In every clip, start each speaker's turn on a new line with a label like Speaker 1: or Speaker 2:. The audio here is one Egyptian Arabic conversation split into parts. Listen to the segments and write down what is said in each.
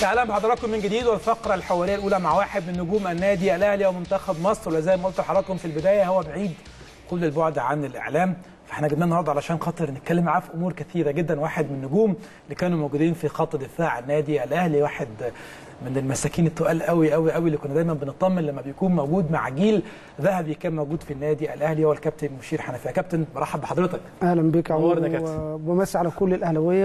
Speaker 1: اهلا بحضراتكم من جديد والفقره الحواريه الاولى مع واحد من نجوم النادي الاهلي ومنتخب مصر وزي ما قلت لحضراتكم في البدايه هو بعيد كل البعد عن الاعلام فاحنا جبناه النهارده علشان خاطر نتكلم معاه في امور كثيره جدا واحد من النجوم اللي كانوا موجودين في خط دفاع النادي الاهلي واحد من المساكين التقال قوي قوي قوي اللي كنا دايما بنطمن لما بيكون موجود مع جيل ذهبي كان موجود في النادي الاهلي هو الكابتن مشير حنفي يا كابتن برحب بحضرتك
Speaker 2: اهلا بك يا عمر
Speaker 1: نورنا يا كابتن.
Speaker 2: وبمسي على كل الاهلاويه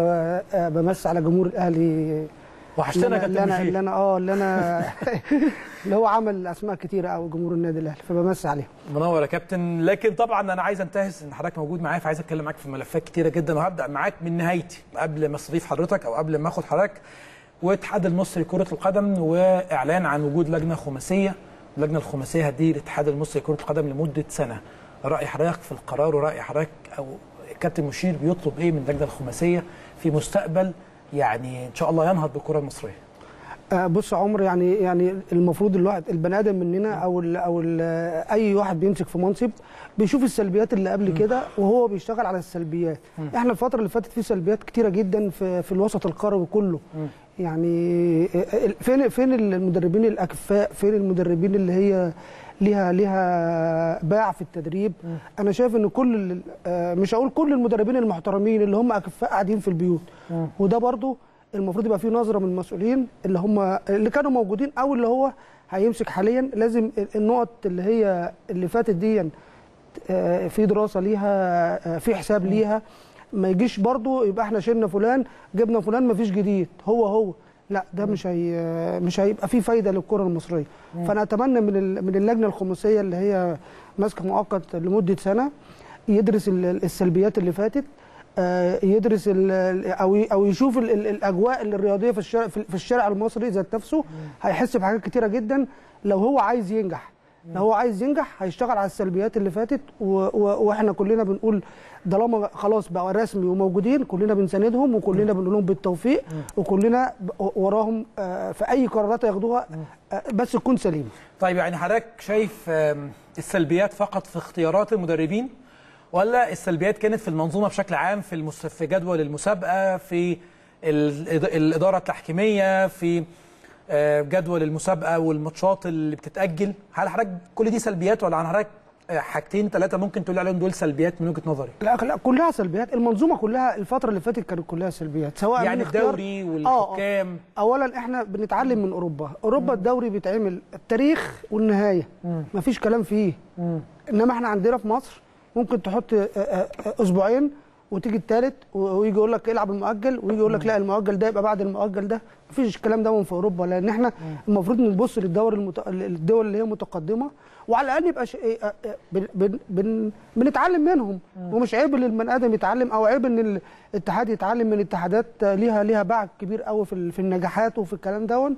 Speaker 2: وبمسي على جمهور الاهلي
Speaker 1: وحشتنا يا
Speaker 2: اللي
Speaker 1: كابتن
Speaker 2: انا اللي
Speaker 1: مشير
Speaker 2: انا اه اللي انا اللي هو عمل اسماء كتيره قوي جمهور النادي الاهلي فبمسي عليهم
Speaker 1: منور يا كابتن لكن طبعا انا عايز انتهز ان حضرتك موجود معايا فعايز اتكلم معاك في ملفات كتيره جدا وهبدا معاك من نهايتي قبل ما استضيف حضرتك او قبل ما اخد حضرتك واتحاد المصري لكره القدم واعلان عن وجود لجنه خماسيه اللجنه الخماسيه هتدير الاتحاد المصري لكره القدم لمده سنه راي حضرتك في القرار وراي حضرتك او كابتن مشير بيطلب ايه من اللجنه الخماسيه في مستقبل يعني ان شاء الله ينهض بالكره المصريه
Speaker 2: آه، بص يا عمر يعني يعني المفروض الواحد البني ادم مننا او ال او ال اي واحد بيمسك في منصب بيشوف السلبيات اللي قبل كده وهو بيشتغل على السلبيات احنا الفتره اللي فاتت في سلبيات كتيره جدا في في الوسط القروي كله يعني آه، فين فين المدربين الاكفاء فين المدربين اللي هي ليها ليها باع في التدريب انا شايف ان كل ال- آه، مش هقول كل المدربين المحترمين اللي هم اكفاء قاعدين في البيوت وده برضو المفروض يبقى فيه نظره من المسؤولين اللي هم اللي كانوا موجودين او اللي هو هيمسك حاليا لازم النقط اللي هي اللي فاتت دي آه، في دراسه ليها آه، في حساب ليها ما يجيش برضو يبقى احنا شلنا فلان جبنا فلان ما فيش جديد هو هو لا ده مش هي مش هيبقى في فايده للكره المصريه فانا اتمنى من ال- من اللجنه الخماسيه اللي هي ماسكه مؤقت لمده سنه يدرس ال- السلبيات اللي فاتت آه، يدرس ال- او ي- او يشوف ال- ال- الاجواء الرياضيه في الشارع في الشارع المصري ذات نفسه هيحس بحاجات كتيره جدا لو هو عايز ينجح لو هو عايز ينجح هيشتغل على السلبيات اللي فاتت و... و... واحنا كلنا بنقول طالما خلاص بقى رسمي وموجودين كلنا بنساندهم وكلنا بنقول لهم بالتوفيق وكلنا ب- وراهم آه، في اي قرارات ياخدوها آه، بس تكون سليمه
Speaker 1: طيب يعني حضرتك شايف آم، السلبيات فقط في اختيارات المدربين ولا السلبيات كانت في المنظومه بشكل عام في المس... في جدول المسابقه في الإد- الاداره التحكيميه في آه، جدول المسابقه والماتشات اللي بتتاجل هل حضرتك كل دي سلبيات ولا عن حضرتك آه، حاجتين ثلاثه ممكن تقول عليهم دول سلبيات من وجهه نظري
Speaker 2: لا لا كلها سلبيات المنظومه كلها الفتره اللي فاتت كانت كلها سلبيات سواء
Speaker 1: يعني
Speaker 2: من اختيار-
Speaker 1: الدوري
Speaker 2: آه، آه.
Speaker 1: والحكام
Speaker 2: اولا احنا بنتعلم من اوروبا اوروبا الدوري بيتعمل التاريخ والنهايه مفيش كلام فيه انما احنا عندنا في مصر ممكن تحط آه، آه، آه، اسبوعين وتيجي الثالث ويجي يقول لك العب المؤجل ويجي يقول لك لا المؤجل ده يبقى بعد المؤجل ده مفيش الكلام ده من في اوروبا لان احنا المفروض نبص للدول المت... الدول اللي هي متقدمه وعلى الاقل يبقى ش... إيه، آه، آه، بن... بن... بن... بنتعلم منهم ومش عيب ان البني ادم يتعلم او عيب ان الاتحاد يتعلم من اتحادات آه، ليها ليها باع كبير قوي في ال- في النجاحات وفي الكلام دون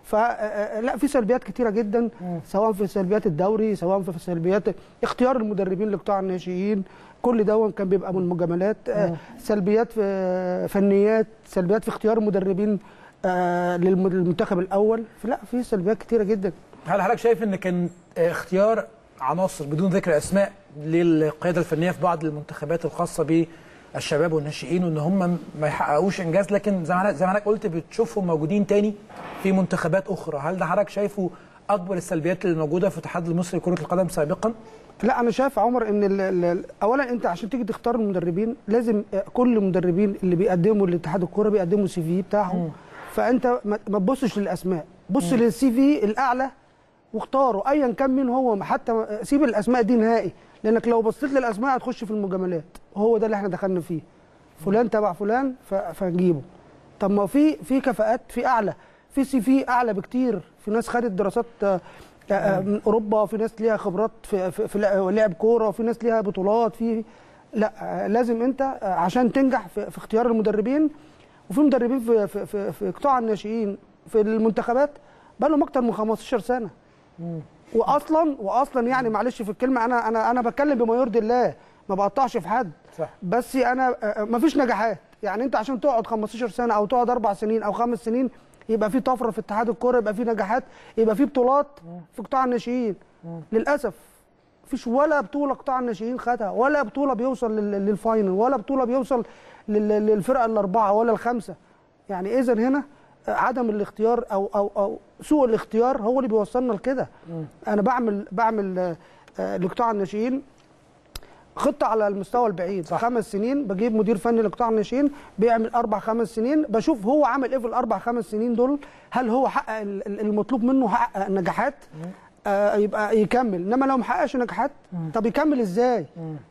Speaker 2: فلا في سلبيات كتيره جدا سواء في سلبيات الدوري سواء في سلبيات اختيار المدربين لقطاع الناشئين كل دون كان بيبقى من مجاملات آه، سلبيات في فنيات سلبيات في اختيار مدربين آه، للم- للمنتخب الاول فلا في سلبيات كتيره جدا
Speaker 1: هل حضرتك شايف ان كان اختيار عناصر بدون ذكر اسماء للقياده الفنيه في بعض المنتخبات الخاصه بالشباب والناشئين وان هم ما يحققوش انجاز لكن زي ما حضرتك- زي ما حضرتك قلت بتشوفهم موجودين تاني في منتخبات اخرى هل ده حضرتك شايفه اكبر السلبيات اللي موجوده في الاتحاد المصري لكره القدم سابقا؟
Speaker 2: لا انا شايف يا عمر ان ال ال اولا انت عشان تيجي تختار المدربين لازم كل المدربين اللي بيقدموا لاتحاد الكوره بيقدموا السي في بتاعهم فانت ما ما تبصش للاسماء بص للسي في الاعلى واختاره ايا كان مين هو حتى سيب الاسماء دي نهائي لانك لو بصيت للاسماء هتخش في المجاملات وهو ده اللي احنا دخلنا فيه فلان تبع فلان ف- فنجيبه طب ما في في كفاءات في اعلى في سي في اعلى بكتير في ناس خدت دراسات آه، آه، من اوروبا في ناس ليها خبرات في في, في لعب كوره وفي ناس ليها بطولات في لا آه، لازم انت آه، عشان تنجح في, في اختيار المدربين وفي مدربين في في في, في قطاع الناشئين في المنتخبات بقى لهم اكتر من 15 سنه واصلا واصلا يعني معلش في الكلمه انا انا انا بتكلم بما يرضي الله ما بقطعش في حد
Speaker 1: صح.
Speaker 2: بس انا ما فيش نجاحات يعني انت عشان تقعد 15 سنه او تقعد اربع سنين او خمس سنين يبقى في طفره في اتحاد الكوره يبقى في نجاحات يبقى في بطولات في قطاع الناشئين للاسف مفيش ولا بطوله قطاع الناشئين خدها ولا بطوله بيوصل لل- للفاينل ولا بطوله بيوصل لل- للفرقه الاربعه ولا الخمسه يعني اذا هنا عدم الاختيار او او او سوء الاختيار هو اللي بيوصلنا لكده انا بعمل بعمل آه، آه، لقطاع الناشئين خطه على المستوى البعيد
Speaker 1: صح.
Speaker 2: خمس سنين بجيب مدير فني لقطاع الناشئين بيعمل اربع خمس سنين بشوف هو عمل ايه في الاربع خمس سنين دول هل هو حقق ال- ال- المطلوب منه حقق نجاحات آه يبقى يكمل انما لو ما حققش نجاحات طب يكمل ازاي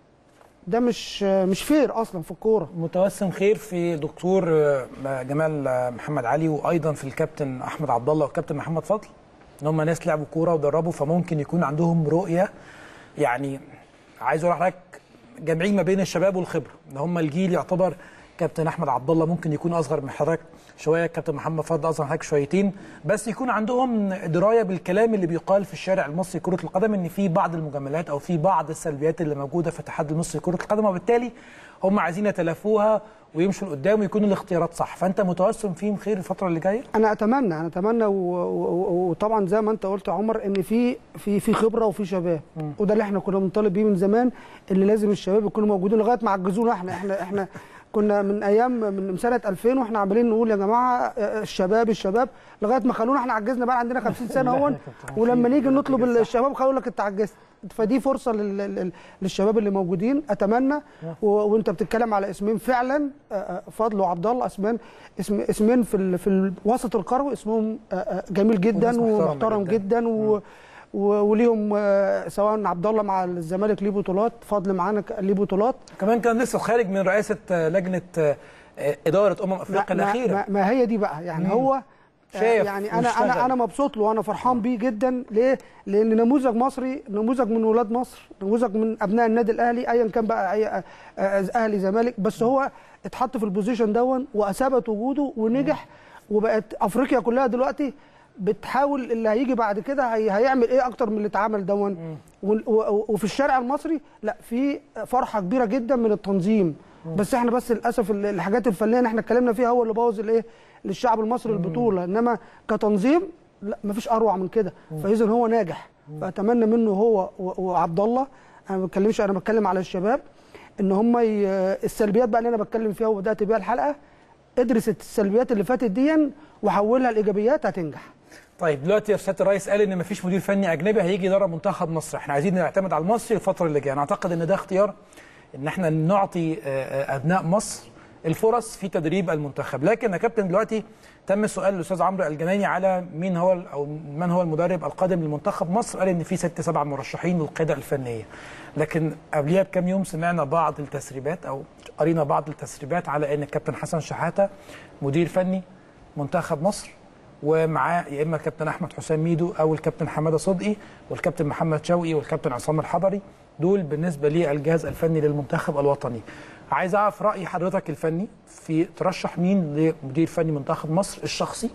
Speaker 2: ده مش آه، مش فير اصلا في الكوره
Speaker 1: متوسم خير في دكتور آه، جمال آه، محمد علي وايضا في الكابتن احمد عبد الله والكابتن محمد فضل ان هم ناس لعبوا كوره ودربوا فممكن يكون عندهم رؤيه يعني عايز اقول لحضرتك جامعين ما بين الشباب والخبره ان هم الجيل يعتبر كابتن احمد عبد الله ممكن يكون اصغر من حضرتك شويه كابتن محمد فضل اصغر من حضرتك شويتين بس يكون عندهم درايه بالكلام اللي بيقال في الشارع المصري كره القدم ان في بعض المجاملات او في بعض السلبيات اللي موجوده في الاتحاد المصري لكره القدم وبالتالي هم عايزين يتلافوها ويمشوا لقدام ويكون الاختيارات صح فانت متوسم فيهم خير الفتره اللي جايه
Speaker 2: انا اتمنى انا اتمنى و- و- و- وطبعا زي ما انت قلت يا عمر ان في في في خبره وفي شباب وده اللي احنا كنا بنطالب بيه من زمان اللي لازم الشباب يكونوا موجودين لغايه ما عجزونا احنا احنا احنا كنا من ايام من سنه 2000 واحنا عمالين نقول يا جماعه آه، الشباب الشباب لغايه ما خلونا احنا عجزنا بقى عندنا 50 سنه
Speaker 1: لا،
Speaker 2: اهون
Speaker 1: كابتن
Speaker 2: ولما
Speaker 1: في-
Speaker 2: نيجي
Speaker 1: في
Speaker 2: نطلب
Speaker 1: عجز صح.
Speaker 2: الشباب يقول لك انت عجزت فدي فرصه لل- لل- للشباب اللي موجودين اتمنى و- وانت بتتكلم على اسمين فعلا آه، آه، فضل وعبد الله اسمان اسم اسمين في ال- في الوسط القروي اسمهم آه، آه، جميل جدا
Speaker 1: وناس محترمة
Speaker 2: ومحترم
Speaker 1: جدا.
Speaker 2: جدا و و- وليهم آه، سواء عبد الله مع الزمالك ليه بطولات فضل معانا ك- ليه بطولات
Speaker 1: كمان كان لسه خارج من رئاسه آه، لجنه آه، آه، اداره امم افريقيا
Speaker 2: ما,
Speaker 1: الاخيره
Speaker 2: ما, ما هي دي بقى يعني
Speaker 1: مم.
Speaker 2: هو آه،
Speaker 1: شايف
Speaker 2: يعني انا
Speaker 1: واشتغل.
Speaker 2: انا انا مبسوط له وانا فرحان بيه جدا ليه؟ لان نموذج مصري نموذج من ولاد مصر نموذج من ابناء النادي الاهلي ايا كان بقى أي آه، آه، اهلي زمالك بس هو اتحط في البوزيشن دون واثبت وجوده ونجح وبقت افريقيا كلها دلوقتي بتحاول اللي هيجي بعد كده هي هيعمل ايه اكتر من اللي اتعمل دون وال- و- وفي الشارع المصري لا في فرحه كبيره جدا من التنظيم بس احنا بس للاسف ال- الحاجات الفنيه اللي احنا اتكلمنا فيها هو اللي بوظ الايه للشعب المصري البطوله انما كتنظيم لا مفيش اروع من كده فاذا هو ناجح فاتمنى منه هو و- وعبد الله انا ما بتكلمش انا بتكلم على الشباب ان هم ي... السلبيات بقى اللي انا بتكلم فيها وبدات بيها الحلقه ادرس السلبيات اللي فاتت دي وحولها لايجابيات هتنجح
Speaker 1: طيب دلوقتي يا سياده الرئيس قال ان مفيش مدير فني اجنبي هيجي يدرب منتخب مصر احنا عايزين نعتمد على المصري الفتره اللي جايه انا اعتقد ان ده اختيار ان احنا نعطي آه، آه، ابناء مصر الفرص في تدريب المنتخب لكن يا كابتن دلوقتي تم سؤال الاستاذ عمرو الجناني على مين هو ال- او من هو المدرب القادم لمنتخب مصر قال ان في ست سبع مرشحين للقياده الفنيه لكن قبلها بكام يوم سمعنا بعض التسريبات او قرينا بعض التسريبات على ان الكابتن حسن شحاته مدير فني منتخب مصر ومعاه يا اما الكابتن احمد حسام ميدو او الكابتن حماده صدقي والكابتن محمد شوقي والكابتن عصام الحضري دول بالنسبه للجهاز الفني للمنتخب الوطني عايز اعرف راي حضرتك الفني في ترشح مين لمدير فني منتخب مصر الشخصي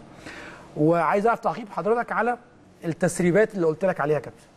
Speaker 1: وعايز اعرف تعقيب حضرتك على التسريبات اللي قلت لك عليها يا كابتن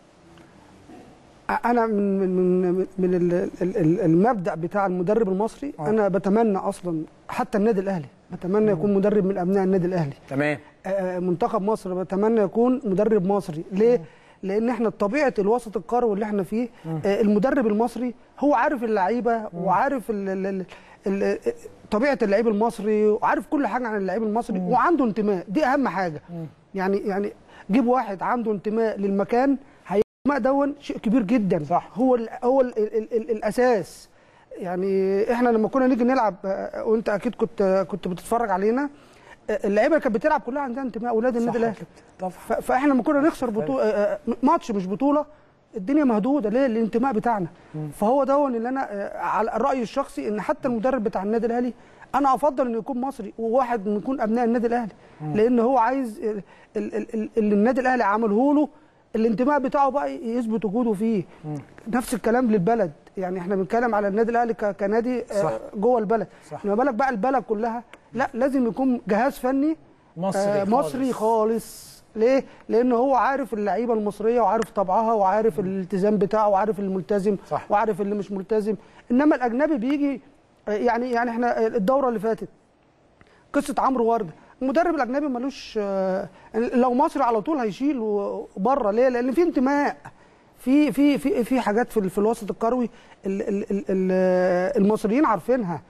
Speaker 2: انا من من من, من ال- ال- ال- المبدا بتاع المدرب المصري
Speaker 1: آه.
Speaker 2: انا بتمنى اصلا حتى النادي الاهلي بتمنى يكون مدرب من ابناء النادي الاهلي
Speaker 1: تمام
Speaker 2: آه، منتخب مصر بتمنى يكون مدرب مصري ليه لان احنا طبيعه الوسط القروي اللي احنا فيه آه، المدرب المصري هو عارف اللعيبه وعارف ال ال ال ال طبيعه اللعيب المصري وعارف كل حاجه عن اللعيب المصري وعنده انتماء دي اهم حاجه يعني يعني جيب واحد عنده انتماء للمكان هيبقى دون شيء كبير جدا
Speaker 1: صح.
Speaker 2: هو ال هو ال ال ال الاساس يعني احنا لما كنا نيجي نلعب آه، وانت اكيد كنت كنت بتتفرج علينا آه، اللعيبه اللي كانت بتلعب كلها عندها انتماء اولاد النادي
Speaker 1: صح يا
Speaker 2: الاهلي
Speaker 1: كابتن. طبعا
Speaker 2: ف- فاحنا لما كنا نخسر بطوله آه، آه، ماتش مش بطوله الدنيا مهدوده ليه الانتماء بتاعنا فهو ده اللي انا آه، على الراي الشخصي ان حتى المدرب بتاع النادي الاهلي انا افضل انه يكون مصري وواحد من يكون ابناء النادي الاهلي لان هو عايز ال- ال- ال- ال- اللي النادي الاهلي عمله له الانتماء بتاعه بقى يثبت وجوده فيه نفس الكلام للبلد يعني احنا بنتكلم على النادي الاهلي ك- كنادي آه،
Speaker 1: صح.
Speaker 2: جوه البلد
Speaker 1: صح.
Speaker 2: ما بالك بقى البلد كلها لا لازم يكون جهاز فني
Speaker 1: مصري
Speaker 2: آه،
Speaker 1: خالص.
Speaker 2: مصري خالص ليه؟ لأن هو عارف اللعيبة المصرية وعارف طبعها وعارف الالتزام بتاعه وعارف الملتزم
Speaker 1: صح.
Speaker 2: وعارف اللي مش ملتزم إنما الأجنبي بيجي آه، يعني يعني إحنا الدورة اللي فاتت قصة عمرو وردة المدرب الأجنبي ملوش آه، لو مصري على طول هيشيل بره ليه؟ لأن في انتماء في في في في حاجات في, في الوسط القروي ال- ال- ال- ال- المصريين عارفينها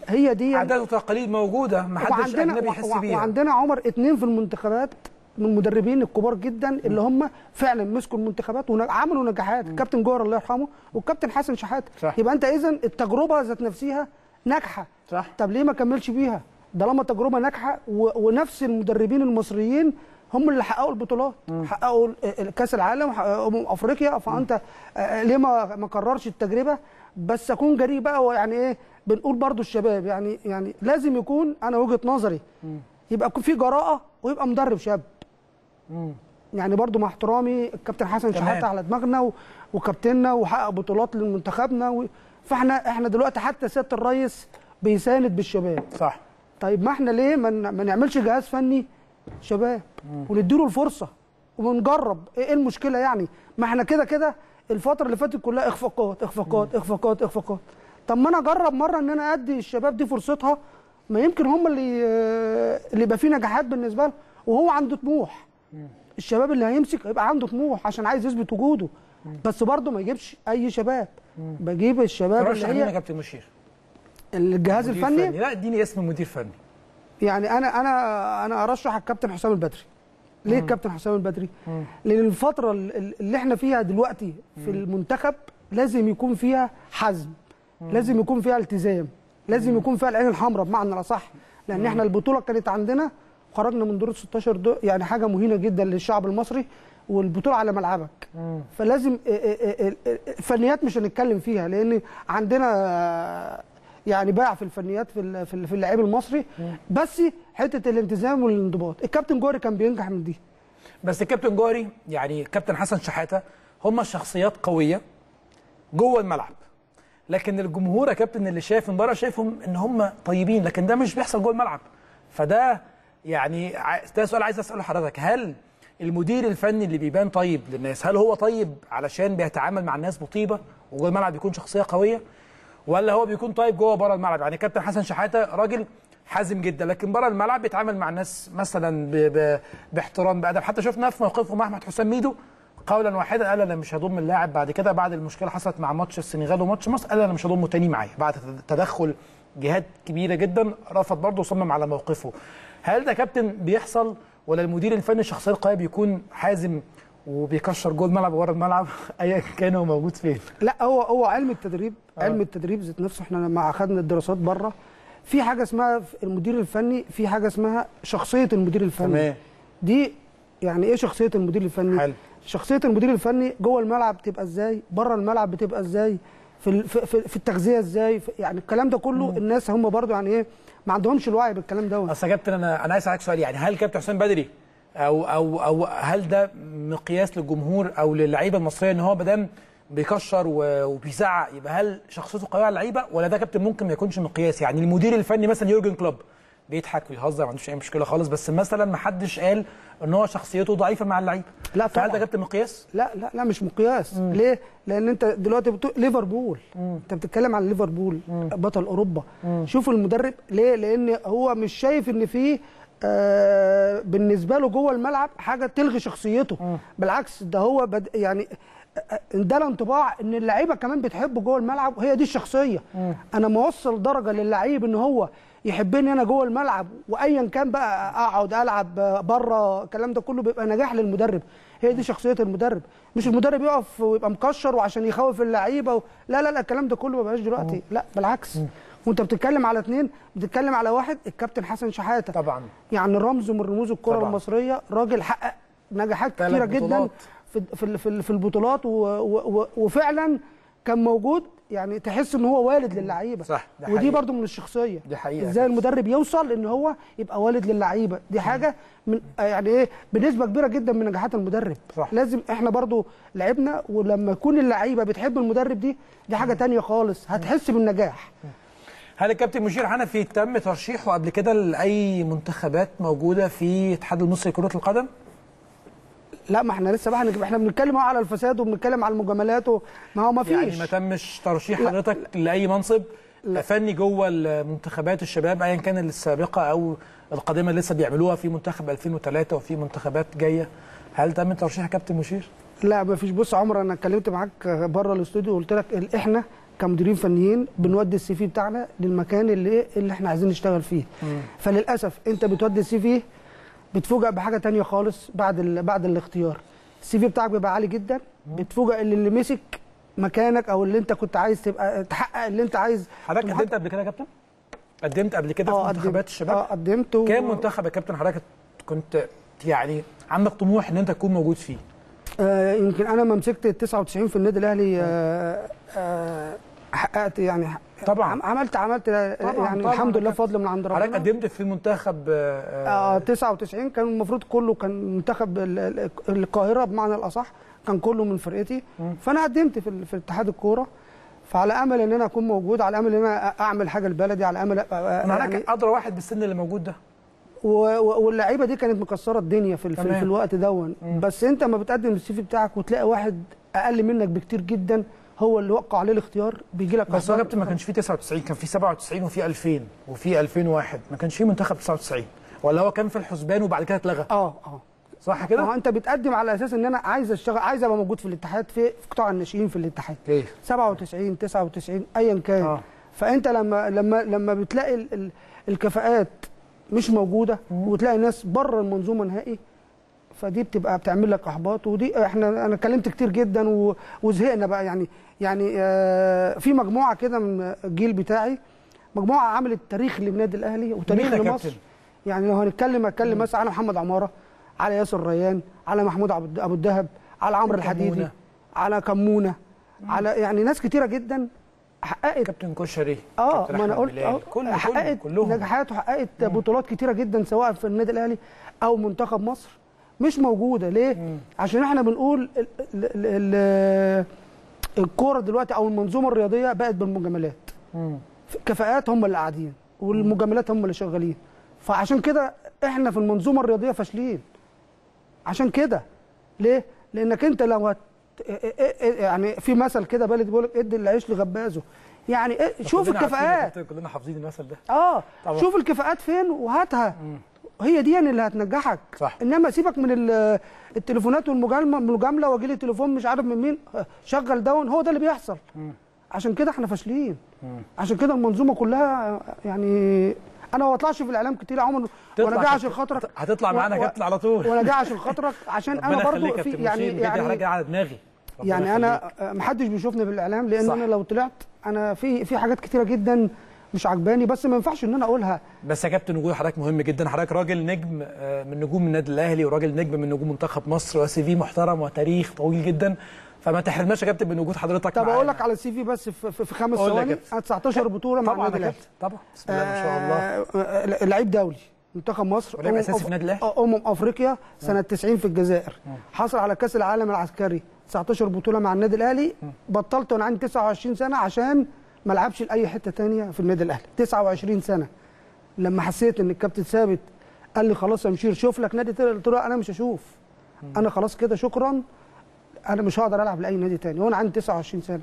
Speaker 2: هي دي
Speaker 1: عادات وتقاليد موجوده ما حدش اجنبي يحس
Speaker 2: وع-
Speaker 1: بيها
Speaker 2: وعندنا عمر اتنين في المنتخبات من المدربين الكبار جدا اللي هم فعلا مسكوا المنتخبات وعملوا نجاحات الكابتن جوهر الله يرحمه والكابتن حسن شحاته
Speaker 1: صح.
Speaker 2: يبقى انت اذا التجربه ذات نفسها ناجحه
Speaker 1: صح.
Speaker 2: طب ليه ما كملش بيها ده لما تجربه ناجحه و... ونفس المدربين المصريين هم اللي حققوا البطولات حققوا ال- ال- كاس العالم حققوا أمم افريقيا فانت آه، ليه ما ما كررش التجربه بس اكون جريء بقى ويعني ايه بنقول برضو الشباب يعني يعني لازم يكون انا وجهه نظري يبقى يكون في جراءه ويبقى مدرب شاب يعني برضو مع احترامي الكابتن حسن
Speaker 1: تمام.
Speaker 2: شحاته على دماغنا و... وكابتننا وحقق بطولات لمنتخبنا و... فاحنا احنا دلوقتي حتى سياده الرئيس بيساند بالشباب
Speaker 1: صح
Speaker 2: طيب ما احنا ليه ما, ن- ما نعملش جهاز فني شباب ونديله الفرصه ونجرب ايه المشكله يعني ما احنا كده كده الفتره اللي فاتت كلها اخفاقات اخفاقات اخفاقات اخفاقات طب ما انا اجرب مره ان انا ادي الشباب دي فرصتها ما يمكن هم اللي اللي يبقى فيه نجاحات بالنسبه له وهو عنده طموح الشباب اللي هيمسك هيبقى عنده طموح عشان عايز يثبت وجوده بس برضه ما يجيبش اي شباب بجيب الشباب
Speaker 1: ترشح
Speaker 2: اللي
Speaker 1: مين يا
Speaker 2: هي
Speaker 1: كابتن مشير
Speaker 2: الجهاز
Speaker 1: مدير
Speaker 2: الفني
Speaker 1: فني. لا اديني اسم مدير فني
Speaker 2: يعني انا انا انا ارشح الكابتن حسام البدري ليه الكابتن حسام البدري لان الفتره ال- اللي احنا فيها دلوقتي في المنتخب لازم يكون فيها حزم لازم يكون فيها التزام لازم يكون فيها العين الحمراء بمعنى الاصح لان احنا البطوله كانت عندنا خرجنا من دور ال 16 دو يعني حاجه مهينه جدا للشعب المصري والبطوله على ملعبك فلازم ا- ا- ا- ا- الفنيات مش هنتكلم فيها لان عندنا يعني باع في الفنيات في ال- في ال- في اللعيب المصري بس حته الالتزام والانضباط الكابتن جوري كان بينجح من دي
Speaker 1: بس الكابتن جوهري يعني كابتن حسن شحاته هم شخصيات قويه جوه الملعب لكن الجمهور يا كابتن اللي شايف من بره شايفهم ان هم طيبين لكن ده مش بيحصل جوه الملعب فده يعني ع- ده سؤال عايز اساله لحضرتك هل المدير الفني اللي بيبان طيب للناس هل هو طيب علشان بيتعامل مع الناس بطيبه وجوه الملعب بيكون شخصيه قويه ولا هو بيكون طيب جوه بره الملعب يعني كابتن حسن شحاته راجل حازم جدا لكن بره الملعب بيتعامل مع الناس مثلا ب... ب... باحترام بادب حتى شفنا في موقفه مع احمد حسام ميدو قولا واحدا قال انا مش هضم اللاعب بعد كده بعد المشكله حصلت مع ماتش السنغال وماتش مصر قال انا مش هضمه تاني معايا بعد تدخل جهات كبيره جدا رفض برضه وصمم على موقفه هل ده كابتن بيحصل ولا المدير الفني الشخصيه القويه بيكون حازم وبيكشر جوه الملعب وورا الملعب ايا كان هو موجود فين
Speaker 2: لا هو هو علم التدريب علم التدريب ذات نفسه احنا لما اخذنا الدراسات بره في حاجه اسمها في المدير الفني في حاجه اسمها شخصيه المدير الفني
Speaker 1: تمام.
Speaker 2: دي يعني ايه شخصيه المدير الفني
Speaker 1: حلو.
Speaker 2: شخصيه المدير الفني جوه الملعب بتبقى ازاي بره الملعب بتبقى ازاي في ال- في, في, في التغذيه ازاي في يعني الكلام ده كله الناس هم برضو يعني ايه ما عندهمش الوعي بالكلام دوت
Speaker 1: اصل يا كابتن انا انا عايز اسالك سؤال يعني هل كابتن حسام بدري او او او هل ده مقياس للجمهور او للعيبه المصريه ان هو ما دام بيكشر و- وبيزعق يبقى هل شخصيته قويه على اللعيبه ولا ده كابتن ممكن ما يكونش مقياس يعني المدير الفني مثلا يورجن كلوب بيضحك ويهزر ما عندوش اي مشكله خالص بس مثلا ما حدش قال ان هو شخصيته ضعيفه مع اللعيبه
Speaker 2: لا
Speaker 1: فهل ده
Speaker 2: طبعاً.
Speaker 1: كابتن مقياس؟
Speaker 2: لا لا لا مش مقياس ليه لان انت دلوقتي بتقول ليفربول انت بتتكلم عن ليفربول بطل اوروبا شوف المدرب ليه لان هو مش شايف ان في آه بالنسبه له جوه الملعب حاجه تلغي شخصيته بالعكس ده هو بد يعني آه، ده الانطباع ان اللعيبه كمان بتحبه جوه الملعب وهي دي الشخصيه انا موصل درجه للعيب ان هو يحبني انا جوه الملعب وايا كان بقى اقعد العب بره الكلام ده كله بيبقى نجاح للمدرب هي دي شخصيه المدرب مش المدرب يقف ويبقى مكشر وعشان يخوف اللعيبه و... لا لا لا الكلام ده كله ما بقاش دلوقتي لا بالعكس وانت بتتكلم على اثنين بتتكلم على واحد الكابتن حسن شحاته
Speaker 1: طبعا
Speaker 2: يعني رمز من رموز الكره
Speaker 1: طبعا.
Speaker 2: المصريه راجل حقق نجاحات
Speaker 1: ثلاث
Speaker 2: كتيره جدا
Speaker 1: بطولات.
Speaker 2: في في في, في البطولات و... و... و... وفعلا كان موجود يعني تحس ان هو والد للعيبه
Speaker 1: صح، ده
Speaker 2: ودي
Speaker 1: حقيقي.
Speaker 2: برضو من الشخصيه
Speaker 1: دي حقيقة.
Speaker 2: ازاي المدرب يوصل ان هو يبقى والد للعيبه دي حاجه من يعني ايه بنسبه كبيره جدا من نجاحات المدرب
Speaker 1: صح.
Speaker 2: لازم احنا برضو لعبنا ولما يكون اللعيبه بتحب المدرب دي دي حاجه تانية خالص هتحس بالنجاح
Speaker 1: هل الكابتن مشير حنفي تم ترشيحه قبل كده لاي منتخبات موجوده في الاتحاد المصري لكره القدم؟
Speaker 2: لا ما احنا لسه بقى هنجيب احنا بنتكلم أهو على الفساد وبنتكلم على المجاملات و... ما هو ما فيش
Speaker 1: يعني ما تمش ترشيح
Speaker 2: لا.
Speaker 1: حضرتك لاي منصب فني جوه المنتخبات الشباب ايا كان السابقه او القادمه اللي لسه بيعملوها في منتخب 2003 وفي منتخبات جايه هل تم ترشيح كابتن مشير؟
Speaker 2: لا ما فيش بص يا عمر انا اتكلمت معاك بره الاستوديو وقلت لك ال- احنا كمديرين فنيين بنودي السي في بتاعنا للمكان اللي إيه اللي احنا عايزين نشتغل فيه فللاسف انت بتودي السي في بتفوجئ بحاجه تانية خالص بعد ال... بعد الاختيار السي في بتاعك بيبقى عالي جدا بتفوجئ اللي, اللي مسك مكانك او اللي انت كنت عايز تبقى تحقق اللي انت عايز
Speaker 1: حضرتك قدمت قبل كده يا كابتن؟ قدمت قبل كده في
Speaker 2: قدمت-
Speaker 1: منتخبات الشباب؟
Speaker 2: اه قدمت و...
Speaker 1: كام منتخب يا كابتن حضرتك كنت يعني عندك طموح ان انت تكون موجود فيه؟
Speaker 2: آه يمكن انا ما مسكت ال 99 في النادي الاهلي آه آه حققت يعني
Speaker 1: طبعاً.
Speaker 2: عم- عملت عملت آه،
Speaker 1: طبعاً،
Speaker 2: يعني
Speaker 1: طبعاً
Speaker 2: الحمد
Speaker 1: يا
Speaker 2: لله
Speaker 1: كابتن.
Speaker 2: فضل من عند
Speaker 1: حضرتك
Speaker 2: ربنا
Speaker 1: قدمت في منتخب آه،
Speaker 2: آه 99 كان المفروض كله كان منتخب ال- ال- القاهره بمعنى الاصح كان كله من فرقتي فانا قدمت في ال- في اتحاد الكوره فعلى امل ان انا اكون موجود على امل ان انا اعمل حاجه لبلدي على امل أ- أ-
Speaker 1: انا
Speaker 2: يعني
Speaker 1: حضرتك ادرى واحد بالسن اللي موجود ده
Speaker 2: و- و- واللعيبه دي كانت مكسره الدنيا في ال- في,
Speaker 1: تمام.
Speaker 2: في الوقت دون بس انت ما بتقدم السي في بتاعك وتلاقي واحد اقل منك بكتير جدا هو اللي وقع عليه الاختيار بيجي لك
Speaker 1: بس هو يا كابتن ما كانش فيه 99 كان فيه 97 وفيه 2000 وفيه 2001 ما كانش فيه منتخب 99 ولا هو كان في الحسبان وبعد كده اتلغى
Speaker 2: اه اه
Speaker 1: صح
Speaker 2: ما هو
Speaker 1: كده؟
Speaker 2: انت بتقدم على اساس ان انا عايز اشتغل عايز ابقى موجود في الاتحاد في في قطاع الناشئين في الاتحاد
Speaker 1: ايه
Speaker 2: 97 99 ايا كان
Speaker 1: آه.
Speaker 2: آه. فانت لما لما لما بتلاقي ال ال الكفاءات مش موجوده وتلاقي ناس بره المنظومه نهائي فدي بتبقى بتعمل لك احباط ودي احنا انا اتكلمت كتير جدا و- وزهقنا بقى يعني يعني آه في مجموعه كده من الجيل بتاعي مجموعه عملت تاريخ للنادي الاهلي وتاريخ
Speaker 1: مين يا
Speaker 2: لمصر
Speaker 1: كابتن؟
Speaker 2: يعني لو هنتكلم اتكلم مثلا على محمد عماره على ياسر ريان على محمود عبد- ابو الدهب على عمرو
Speaker 1: كمونة.
Speaker 2: الحديدي على كمونه على يعني ناس كتيره جدا حققت
Speaker 1: كابتن كشري
Speaker 2: اه
Speaker 1: كابتن
Speaker 2: ما انا
Speaker 1: أحمد
Speaker 2: قلت
Speaker 1: بلال.
Speaker 2: اه
Speaker 1: كل
Speaker 2: حققت
Speaker 1: كل كلهم
Speaker 2: نجاحات وحققت بطولات كتيره جدا سواء في النادي الاهلي او منتخب مصر مش موجوده ليه؟ عشان احنا بنقول ال- ال- ال- الكوره دلوقتي او المنظومه الرياضيه بقت بالمجاملات
Speaker 1: مم.
Speaker 2: كفاءات هم اللي قاعدين والمجاملات هم اللي شغالين فعشان كده احنا في المنظومه الرياضيه فاشلين عشان كده ليه لانك انت لو هت... يعني في مثل كده بلدي بيقول لك ادي العيش لغبازه يعني إيه؟ شوف
Speaker 1: كلنا عارفين يا
Speaker 2: الكفاءات
Speaker 1: كابتن، كلنا حافظين المثل ده
Speaker 2: اه
Speaker 1: طبعا.
Speaker 2: شوف الكفاءات فين وهاتها هي دي يعني اللي هتنجحك
Speaker 1: صح.
Speaker 2: انما سيبك من ال- التليفونات والمجامله المجامله واجي لي تليفون مش عارف من مين شغل داون هو ده اللي بيحصل عشان كده احنا فاشلين عشان كده المنظومه كلها يعني انا ما بطلعش في الاعلام كتير يا عمر
Speaker 1: تطلع
Speaker 2: وانا جاي عشان
Speaker 1: كابتن.
Speaker 2: خاطرك
Speaker 1: هطلع معانا
Speaker 2: و-
Speaker 1: كابتن على طول
Speaker 2: وانا جاي عشان خاطرك عشان
Speaker 1: ربنا
Speaker 2: انا برضو
Speaker 1: يخليك يا
Speaker 2: في
Speaker 1: كابتن
Speaker 2: يعني
Speaker 1: مشير، بجد حضرتك
Speaker 2: يعني
Speaker 1: على دماغي ربنا
Speaker 2: يعني
Speaker 1: يخليك.
Speaker 2: انا آه، محدش بيشوفني بالاعلام لان
Speaker 1: صح.
Speaker 2: انا لو طلعت انا في في حاجات كتيره جدا مش عجباني بس ما ينفعش ان انا اقولها
Speaker 1: بس يا كابتن وجود حضرتك مهم جدا حضرتك راجل نجم آه، من نجوم النادي الاهلي وراجل نجم من نجوم منتخب مصر وسي في محترم وتاريخ طويل جدا فما تحرمناش يا كابتن من وجود حضرتك
Speaker 2: طب اقول
Speaker 1: معانا.
Speaker 2: لك على السي في بس في, في, في خمس
Speaker 1: قول لي يا
Speaker 2: ثواني
Speaker 1: كابتن.
Speaker 2: انا 19 بطوله مع
Speaker 1: طبعا
Speaker 2: النادي
Speaker 1: يا
Speaker 2: الاهلي
Speaker 1: كابتن طبعا بسم الله ما شاء الله
Speaker 2: الله آه لعيب دولي منتخب مصر
Speaker 1: ولعيب
Speaker 2: أمم
Speaker 1: أساسي
Speaker 2: أف-
Speaker 1: في النادي الأهلي؟
Speaker 2: آه، امم افريقيا سنه 90 في الجزائر حصل على كاس العالم العسكري 19 بطوله مع النادي الاهلي بطلت وانا عندي 29 سنه عشان ما العبش لاي حته تانية في النادي الاهلي 29 سنه لما حسيت ان الكابتن ثابت قال لي خلاص يا مشير شوف لك نادي تاني قلت له انا مش هشوف انا خلاص كده شكرا انا مش هقدر العب لاي نادي تاني وانا عندي 29 سنه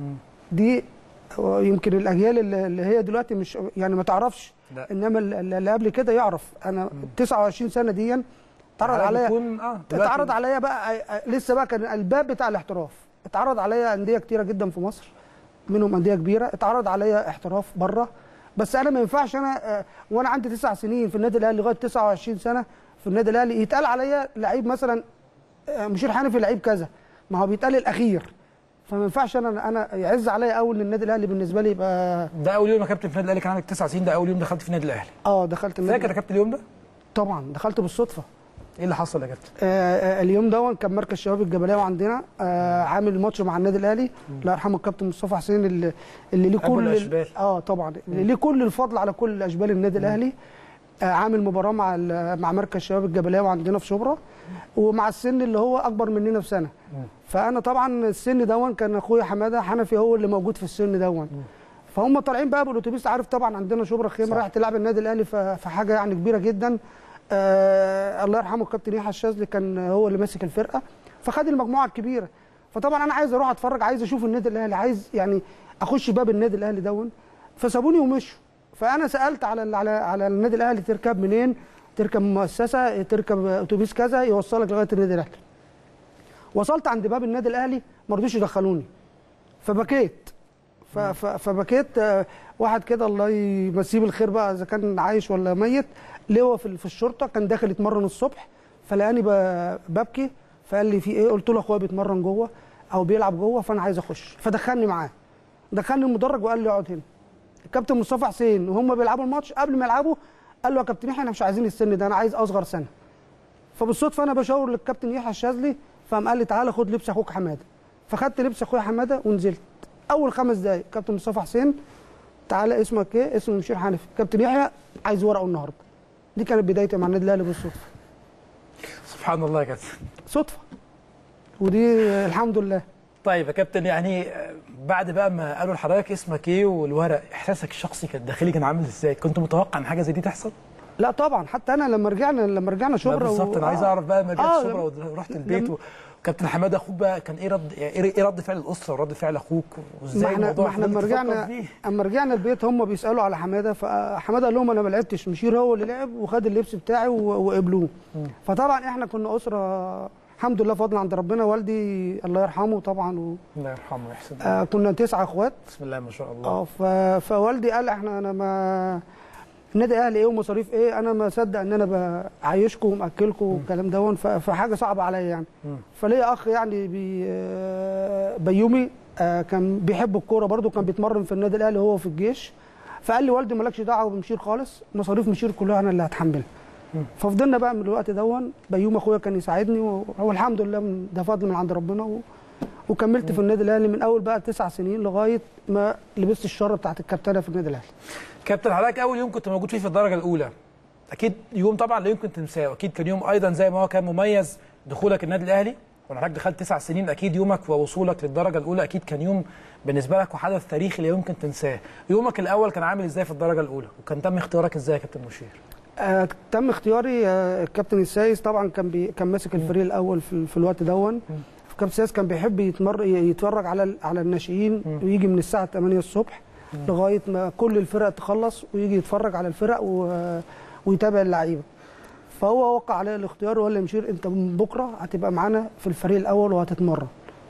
Speaker 2: دي يمكن الاجيال اللي اللي هي دلوقتي مش يعني ما تعرفش
Speaker 1: لا.
Speaker 2: انما اللي اللي قبل كده يعرف انا 29 سنه دي اتعرض
Speaker 1: حضرتك
Speaker 2: عليا
Speaker 1: بتكون- اه دلوقتي-
Speaker 2: اتعرض عليا بقى لسه بقى كان الباب بتاع الاحتراف اتعرض عليا انديه كتيره جدا في مصر منهم انديه كبيره اتعرض عليا احتراف بره بس انا ما ينفعش انا آه، وانا عندي تسع سنين في النادي الاهلي لغايه 29 سنه في النادي الاهلي يتقال عليا لعيب مثلا آه، مشير حنفي لعيب كذا ما هو بيتقال الاخير فما ينفعش انا انا يعز عليا قوي ان النادي الاهلي بالنسبه لي يبقى
Speaker 1: ده اول يوم يا كابتن في النادي الاهلي كان عندك 9 سنين ده اول يوم دخلت في النادي الاهلي
Speaker 2: اه دخلت النادي
Speaker 1: فاكر يا كابتن اليوم ده؟
Speaker 2: طبعا دخلت بالصدفه
Speaker 1: ايه اللي حصل يا كابتن؟
Speaker 2: آه آه، اليوم ده كان مركز شباب الجبلاوي عندنا آه عامل ماتش مع النادي الاهلي الله يرحمه الكابتن مصطفى حسين اللي اللي ليه
Speaker 1: أبو
Speaker 2: كل ال-
Speaker 1: الأشبال.
Speaker 2: اه طبعا اللي ليه كل الفضل على كل اشبال النادي الاهلي آه عامل مباراه مع ال- مع مركز شباب الجبلاوي عندنا في شبرا ومع السن اللي هو اكبر مننا بسنه فانا طبعا السن دون كان اخويا حماده حنفي هو اللي موجود في السن دون فهم طالعين بقى بالاتوبيس عارف طبعا عندنا شبرا خيمه رايح تلعب النادي الاهلي ف- فحاجه يعني كبيره جدا آه الله يرحمه الكابتن يحيى الشاذلي كان هو اللي ماسك الفرقه فخد المجموعه الكبيره فطبعا انا عايز اروح اتفرج عايز اشوف النادي الاهلي عايز يعني اخش باب النادي الاهلي دون فسابوني ومشوا فانا سالت على ال- على على النادي الاهلي تركب منين تركب مؤسسه تركب اتوبيس كذا يوصلك لغايه النادي الاهلي وصلت عند باب النادي الاهلي ما رضوش يدخلوني فبكيت ف- ف- فبكيت آه، واحد كده الله يمسيه بالخير بقى اذا كان عايش ولا ميت لواء في في الشرطه كان داخل يتمرن الصبح فلقاني ب- ببكي فقال لي في ايه قلت له اخويا بيتمرن جوه او بيلعب جوه فانا عايز اخش فدخلني معاه دخلني المدرج وقال لي اقعد هنا الكابتن مصطفى حسين وهم بيلعبوا الماتش قبل ما يلعبوا قال له يا كابتن يحيى انا مش عايزين السن ده انا عايز اصغر سنه فبالصدفه انا بشاور للكابتن يحيى الشاذلي فقام قال لي تعالى خد لبس اخوك حماده فخدت لبس اخويا حماده ونزلت اول خمس دقايق كابتن مصطفى حسين تعالى اسمك ايه اسمي مشير حنفي كابتن يحيى عايز ورقه النهارده دي كانت بدايتي مع النادي الاهلي بالصدفه
Speaker 1: سبحان الله يا كابتن
Speaker 2: صدفه ودي آه، الحمد لله
Speaker 1: طيب يا كابتن يعني آه، بعد بقى ما قالوا لحضرتك اسمك ايه والورق احساسك الشخصي كان الداخلي كان عامل ازاي كنت متوقع ان حاجه زي دي تحصل
Speaker 2: لا طبعا حتى انا لما رجعنا لما رجعنا
Speaker 1: لا
Speaker 2: شبرا
Speaker 1: بالظبط انا عايز
Speaker 2: آه.
Speaker 1: اعرف بقى لما رجعت
Speaker 2: آه،
Speaker 1: شبرا
Speaker 2: لما-
Speaker 1: ورحت البيت
Speaker 2: لما-
Speaker 1: وكابتن حماده اخوك بقى كان ايه رد يعني ايه إيه رد فعل الاسره ورد فعل اخوك
Speaker 2: ما
Speaker 1: وازاي
Speaker 2: احنا
Speaker 1: الموضوع
Speaker 2: ما احنا لما
Speaker 1: فضلت تفكر
Speaker 2: رجعنا
Speaker 1: فيه؟
Speaker 2: اما رجعنا البيت هم بيسالوا على حماده فحماده قال لهم انا ما لعبتش مشير هو اللي لعب وخد اللبس بتاعي و- وقبلوه فطبعا احنا كنا اسره الحمد لله فضل عند ربنا والدي الله يرحمه طبعا و...
Speaker 1: الله يرحمه ويحسن
Speaker 2: آه كنا تسعه اخوات
Speaker 1: بسم الله ما شاء الله
Speaker 2: اه ف... فوالدي قال احنا انا ما النادي الاهلي ايه ومصاريف ايه انا ما اصدق ان انا بعيشكم وماكلكم والكلام دون ف... فحاجه صعبه عليا يعني
Speaker 1: مم.
Speaker 2: فليا اخ يعني بي... آه، بيومي آه، كان بيحب الكوره برضه كان بيتمرن في النادي الاهلي وهو في الجيش فقال لي والدي مالكش دعوه بمشير خالص مصاريف مشير كلها انا اللي هتحملها ففضلنا بقى من الوقت دون بيوم اخويا كان يساعدني و- والحمد لله من ده فضل من عند ربنا و... وكملت في النادي الاهلي من اول بقى تسع سنين لغايه ما لبست الشاره بتاعت الكابتنه في النادي الاهلي
Speaker 1: كابتن حضرتك اول يوم كنت موجود فيه في الدرجه الاولى اكيد يوم طبعا لا يمكن تنساه اكيد كان يوم ايضا زي ما هو كان مميز دخولك النادي الاهلي وحضرتك دخلت تسع سنين اكيد يومك ووصولك للدرجه الاولى اكيد كان يوم بالنسبه لك وحدث تاريخي لا يمكن تنساه يومك الاول كان عامل ازاي في الدرجه الاولى وكان تم اختيارك ازاي يا كابتن مشير
Speaker 2: آه تم اختياري آه الكابتن السايس طبعا كان بي كان ماسك الفريق الاول في, في الوقت دون الكابتن السايس كان بيحب يتمر يتفرج على ال- على الناشئين ويجي من الساعه 8 الصبح لغايه ما كل الفرق تخلص ويجي يتفرج على الفرق و... ويتابع اللعيبه فهو وقع عليه الاختيار وقال لي مشير انت من بكره هتبقى معانا في الفريق الاول وهتتمرن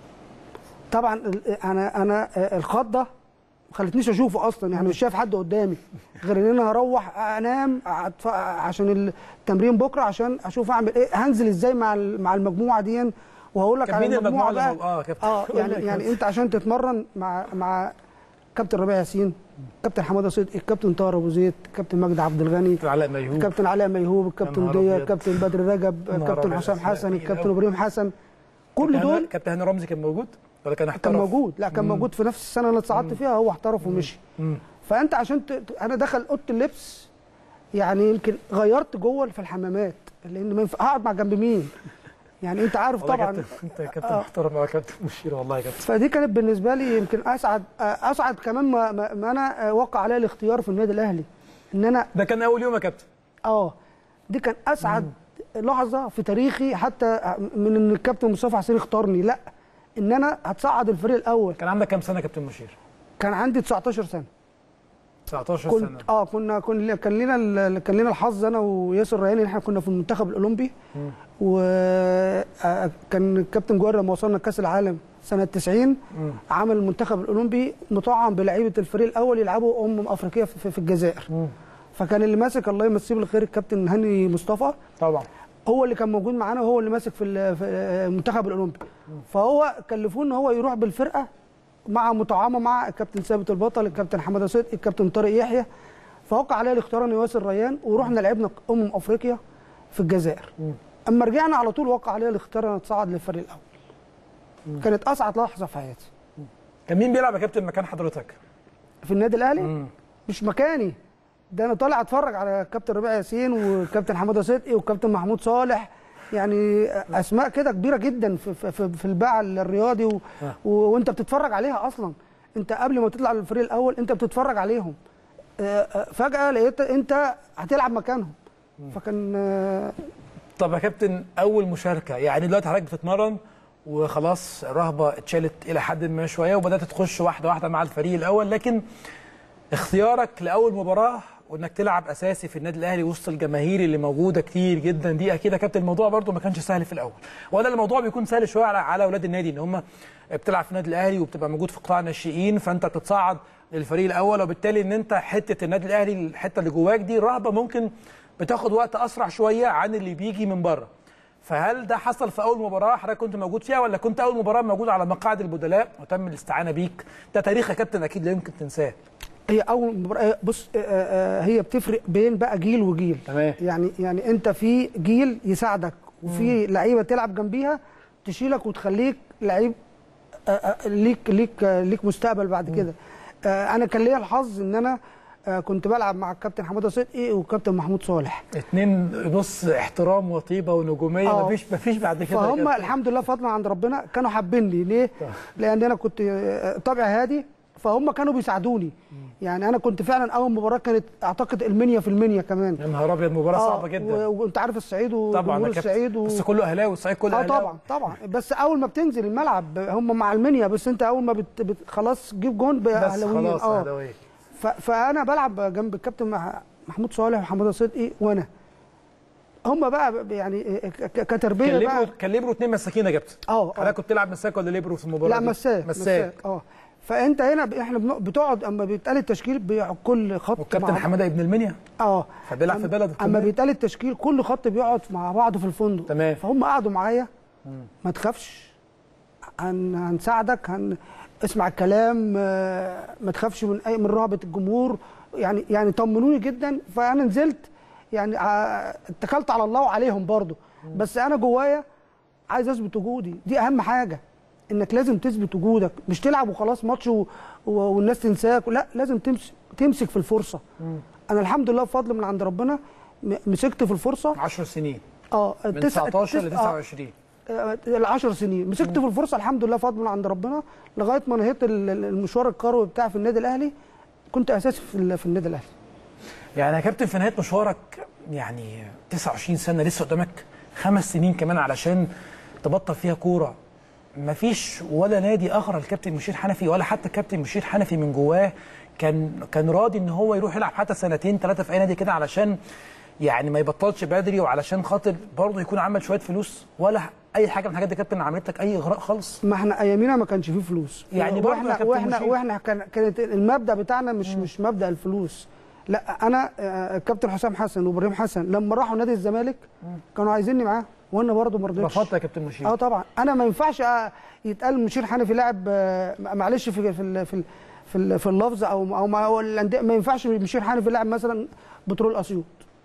Speaker 2: طبعا ال- انا انا آه، الخضه ما خلتنيش اشوفه اصلا يعني مش شايف حد قدامي غير ان انا هروح انام أتف- عشان التمرين بكره عشان اشوف اعمل ايه هنزل ازاي مع ال- مع المجموعه دي وهقول لك
Speaker 1: كان
Speaker 2: على
Speaker 1: مين المجموعه
Speaker 2: المجموعه
Speaker 1: اللي
Speaker 2: بقى
Speaker 1: اه كابتن
Speaker 2: اه
Speaker 1: قول لي
Speaker 2: يعني
Speaker 1: يا
Speaker 2: يعني
Speaker 1: كابتن.
Speaker 2: انت عشان تتمرن مع مع كابتن ربيع ياسين كابتن حماده صدقي الكابتن طاهر ابو زيد كابتن مجدي عبد الغني
Speaker 1: كابتن علاء ميهوب
Speaker 2: الكابتن علاء ميهوب الكابتن
Speaker 1: نهار
Speaker 2: ضياء
Speaker 1: أبيض.
Speaker 2: الكابتن بدر رجب
Speaker 1: يا نهار
Speaker 2: الكابتن
Speaker 1: أبيض،
Speaker 2: حسام
Speaker 1: أسماء
Speaker 2: حسن
Speaker 1: كتير
Speaker 2: الكابتن
Speaker 1: أوي.
Speaker 2: ابراهيم حسن كل
Speaker 1: كابتن
Speaker 2: دول
Speaker 1: هاني- كابتن هاني رمزي كان موجود ولا كان احترف
Speaker 2: كان موجود لا كان موجود في نفس السنه اللي اتصعدت فيها هو احترف ومشي
Speaker 1: مم.
Speaker 2: فانت عشان ت... ت- انا دخل اوضه اللبس يعني يمكن غيرت جوه في الحمامات لان ما ينفع هقعد مع جنب مين يعني انت عارف
Speaker 1: والله
Speaker 2: طبعا
Speaker 1: كابتن انت كابتن محترم يا كابتن مشير والله يا كابتن
Speaker 2: فدي كانت بالنسبه لي يمكن اسعد اسعد كمان ما, ما, ما انا وقع عليا الاختيار في النادي الاهلي ان انا
Speaker 1: ده كان اول يوم يا كابتن
Speaker 2: اه دي كان اسعد لحظه في تاريخي حتى من ان الكابتن مصطفى حسين اختارني لا ان انا هتصعد الفريق الاول
Speaker 1: كان عندك كام سنه يا كابتن مشير
Speaker 2: كان عندي 19 سنه
Speaker 1: 19
Speaker 2: كنت
Speaker 1: سنه
Speaker 2: اه كنا كنا كان لنا ال- كان لنا الحظ انا وياسر رياني ان احنا كنا في المنتخب الاولمبي وكان الكابتن جوهر لما وصلنا كاس العالم سنه 90 عمل المنتخب الاولمبي مطعم بلعيبه الفريق الاول يلعبوا امم افريقيه في في الجزائر فكان اللي ماسك الله يمسيه بالخير الكابتن هاني مصطفى
Speaker 1: طبعا
Speaker 2: هو اللي كان موجود معانا وهو اللي ماسك في ال- في المنتخب الاولمبي فهو كلفوه ان هو يروح بالفرقه مع مطعمه مع الكابتن ثابت البطل الكابتن حماده صدقي الكابتن طارق يحيى فوقع عليه الاختيار انه ياسر ريان ورحنا لعبنا امم افريقيا في الجزائر اما رجعنا على طول وقع عليه الاختيار ان اتصعد للفريق الاول كانت اسعد لحظه في حياتي
Speaker 1: كان مين بيلعب يا كابتن مكان حضرتك؟
Speaker 2: في النادي الاهلي مش مكاني ده انا طالع اتفرج على كابتن ربيع ياسين وكابتن حماده صدقي وكابتن محمود صالح يعني اسماء كده كبيره جدا في في, في, في الباع الرياضي و و وانت بتتفرج عليها اصلا انت قبل ما تطلع للفريق الاول انت بتتفرج عليهم آه، آه، فجاه لقيت انت هتلعب مكانهم فكان آه،
Speaker 1: طب يا كابتن اول مشاركه يعني دلوقتي حضرتك بتتمرن وخلاص الرهبه اتشالت الى حد ما شويه وبدات تخش واحده واحده مع الفريق الاول لكن اختيارك لاول مباراه وانك تلعب اساسي في النادي الاهلي وسط الجماهير اللي موجوده كتير جدا دي اكيد يا كابتن الموضوع برده ما كانش سهل في الاول ولا الموضوع بيكون سهل شويه على على اولاد النادي ان هم بتلعب في النادي الاهلي وبتبقى موجود في قطاع الناشئين فانت بتتصعد للفريق الاول وبالتالي ان انت حته النادي الاهلي الحته اللي جواك دي الرهبه ممكن بتاخد وقت اسرع شويه عن اللي بيجي من بره فهل ده حصل في اول مباراه حضرتك كنت موجود فيها ولا كنت اول مباراه موجود على مقاعد البدلاء وتم الاستعانه بيك ده تاريخ يا كابتن اكيد لا يمكن تنساه
Speaker 2: هي اول مباراه بص آه، آه، هي بتفرق بين بقى جيل وجيل
Speaker 1: تمام.
Speaker 2: يعني يعني انت في جيل يساعدك وفي لعيبه تلعب جنبيها تشيلك وتخليك لعيب آه، آه، ليك ليك آه، ليك مستقبل بعد كده آه، انا كان ليا الحظ ان انا آه، كنت بلعب مع الكابتن حماده صدقي والكابتن محمود صالح
Speaker 1: اتنين بص احترام وطيبه ونجوميه
Speaker 2: آه.
Speaker 1: مفيش مفيش بعد كده يا
Speaker 2: فهم
Speaker 1: كابتن.
Speaker 2: الحمد لله فضلا عند ربنا كانوا حابيني ليه؟ لان انا كنت آه، طبع هادي فهم كانوا بيساعدوني يعني انا كنت فعلا اول مباراه كانت اعتقد المنيا في المنيا كمان
Speaker 1: يا نهار ابيض مباراه
Speaker 2: آه،
Speaker 1: صعبه جدا
Speaker 2: و- وانت عارف الصعيد
Speaker 1: طبعا
Speaker 2: وجمهور
Speaker 1: يا كابتن
Speaker 2: الصعيد و...
Speaker 1: بس كله اهلاوي الصعيد كله
Speaker 2: اه
Speaker 1: اهلاوي
Speaker 2: طبعا طبعا بس اول ما بتنزل الملعب هم مع المنيا بس انت اول ما بت... بت... خلاص تجيب جون
Speaker 1: بس
Speaker 2: باهلاويين
Speaker 1: خلاص
Speaker 2: اه
Speaker 1: اهلاويه
Speaker 2: ف... فانا بلعب جنب الكابتن مع محمود صالح وحماده صدقي وانا هم بقى ب- يعني ك- ك- كتربيه
Speaker 1: كان
Speaker 2: بقى
Speaker 1: ليبرو كان ليبرو اتنين مساكين يا كابتن
Speaker 2: اه
Speaker 1: حضرتك
Speaker 2: اه
Speaker 1: كنت تلعب مساك ولا ليبرو في المباراه
Speaker 2: لا
Speaker 1: دي؟
Speaker 2: مساك
Speaker 1: مساك
Speaker 2: اه فانت هنا ب- احنا بن- بتقعد اما بيتقال التشكيل بيقعد كل خط
Speaker 1: والكابتن
Speaker 2: مع-
Speaker 1: حماده ابن المنيا
Speaker 2: اه
Speaker 1: فبيلعب في بلده
Speaker 2: اما
Speaker 1: كمان.
Speaker 2: بيتقال التشكيل كل خط بيقعد مع بعضه في الفندق
Speaker 1: تمام.
Speaker 2: فهم قعدوا معايا ما تخافش هن هنساعدك هن اسمع الكلام آه، ما تخافش من اي من رهبه الجمهور يعني يعني طمنوني جدا فانا نزلت يعني آه، اتكلت على الله وعليهم برضو بس انا جوايا عايز اثبت وجودي دي اهم حاجه انك لازم تثبت وجودك مش تلعب وخلاص ماتش و... و... والناس تنساك لا لازم تمسك تمسك في الفرصه انا الحمد لله بفضل من عند ربنا م- مسكت في الفرصه
Speaker 1: 10 سنين
Speaker 2: اه
Speaker 1: من 19 ل 29
Speaker 2: ال 10 سنين مسكت في الفرصه الحمد لله فضل من عند ربنا لغايه ما نهيت ال- ال- المشوار الكروي بتاعي في النادي الاهلي كنت اساسي في ال- في النادي الاهلي
Speaker 1: يعني يا كابتن في نهايه مشوارك يعني 29 سنه لسه قدامك خمس سنين كمان علشان تبطل فيها كوره مفيش ولا نادي اغرى الكابتن مشير حنفي ولا حتى الكابتن مشير حنفي من جواه كان كان راضي ان هو يروح يلعب حتى سنتين ثلاثه في اي نادي كده علشان يعني ما يبطلش بدري وعلشان خاطر برضه يكون عمل شويه فلوس ولا اي حاجه من الحاجات دي كابتن عملت لك اي اغراء خالص
Speaker 2: ما احنا ايامينا ما كانش فيه فلوس
Speaker 1: يعني برضه يا
Speaker 2: واحنا
Speaker 1: كابتن
Speaker 2: واحنا
Speaker 1: مشير.
Speaker 2: واحنا كان كانت المبدا بتاعنا مش مش مبدا الفلوس لا انا آه، الكابتن حسام حسن وابراهيم حسن لما راحوا نادي الزمالك كانوا عايزيني معاه وانا برضه ما رضيتش
Speaker 1: رفضت يا كابتن مشير
Speaker 2: اه طبعا انا ما ينفعش آه، يتقال مشير حنفي لاعب آه، معلش في في ال- في ال- في ال- في اللفظ او او ما, أو الأندية- ما ينفعش مشير حنفي لاعب مثلا بترول اسيوط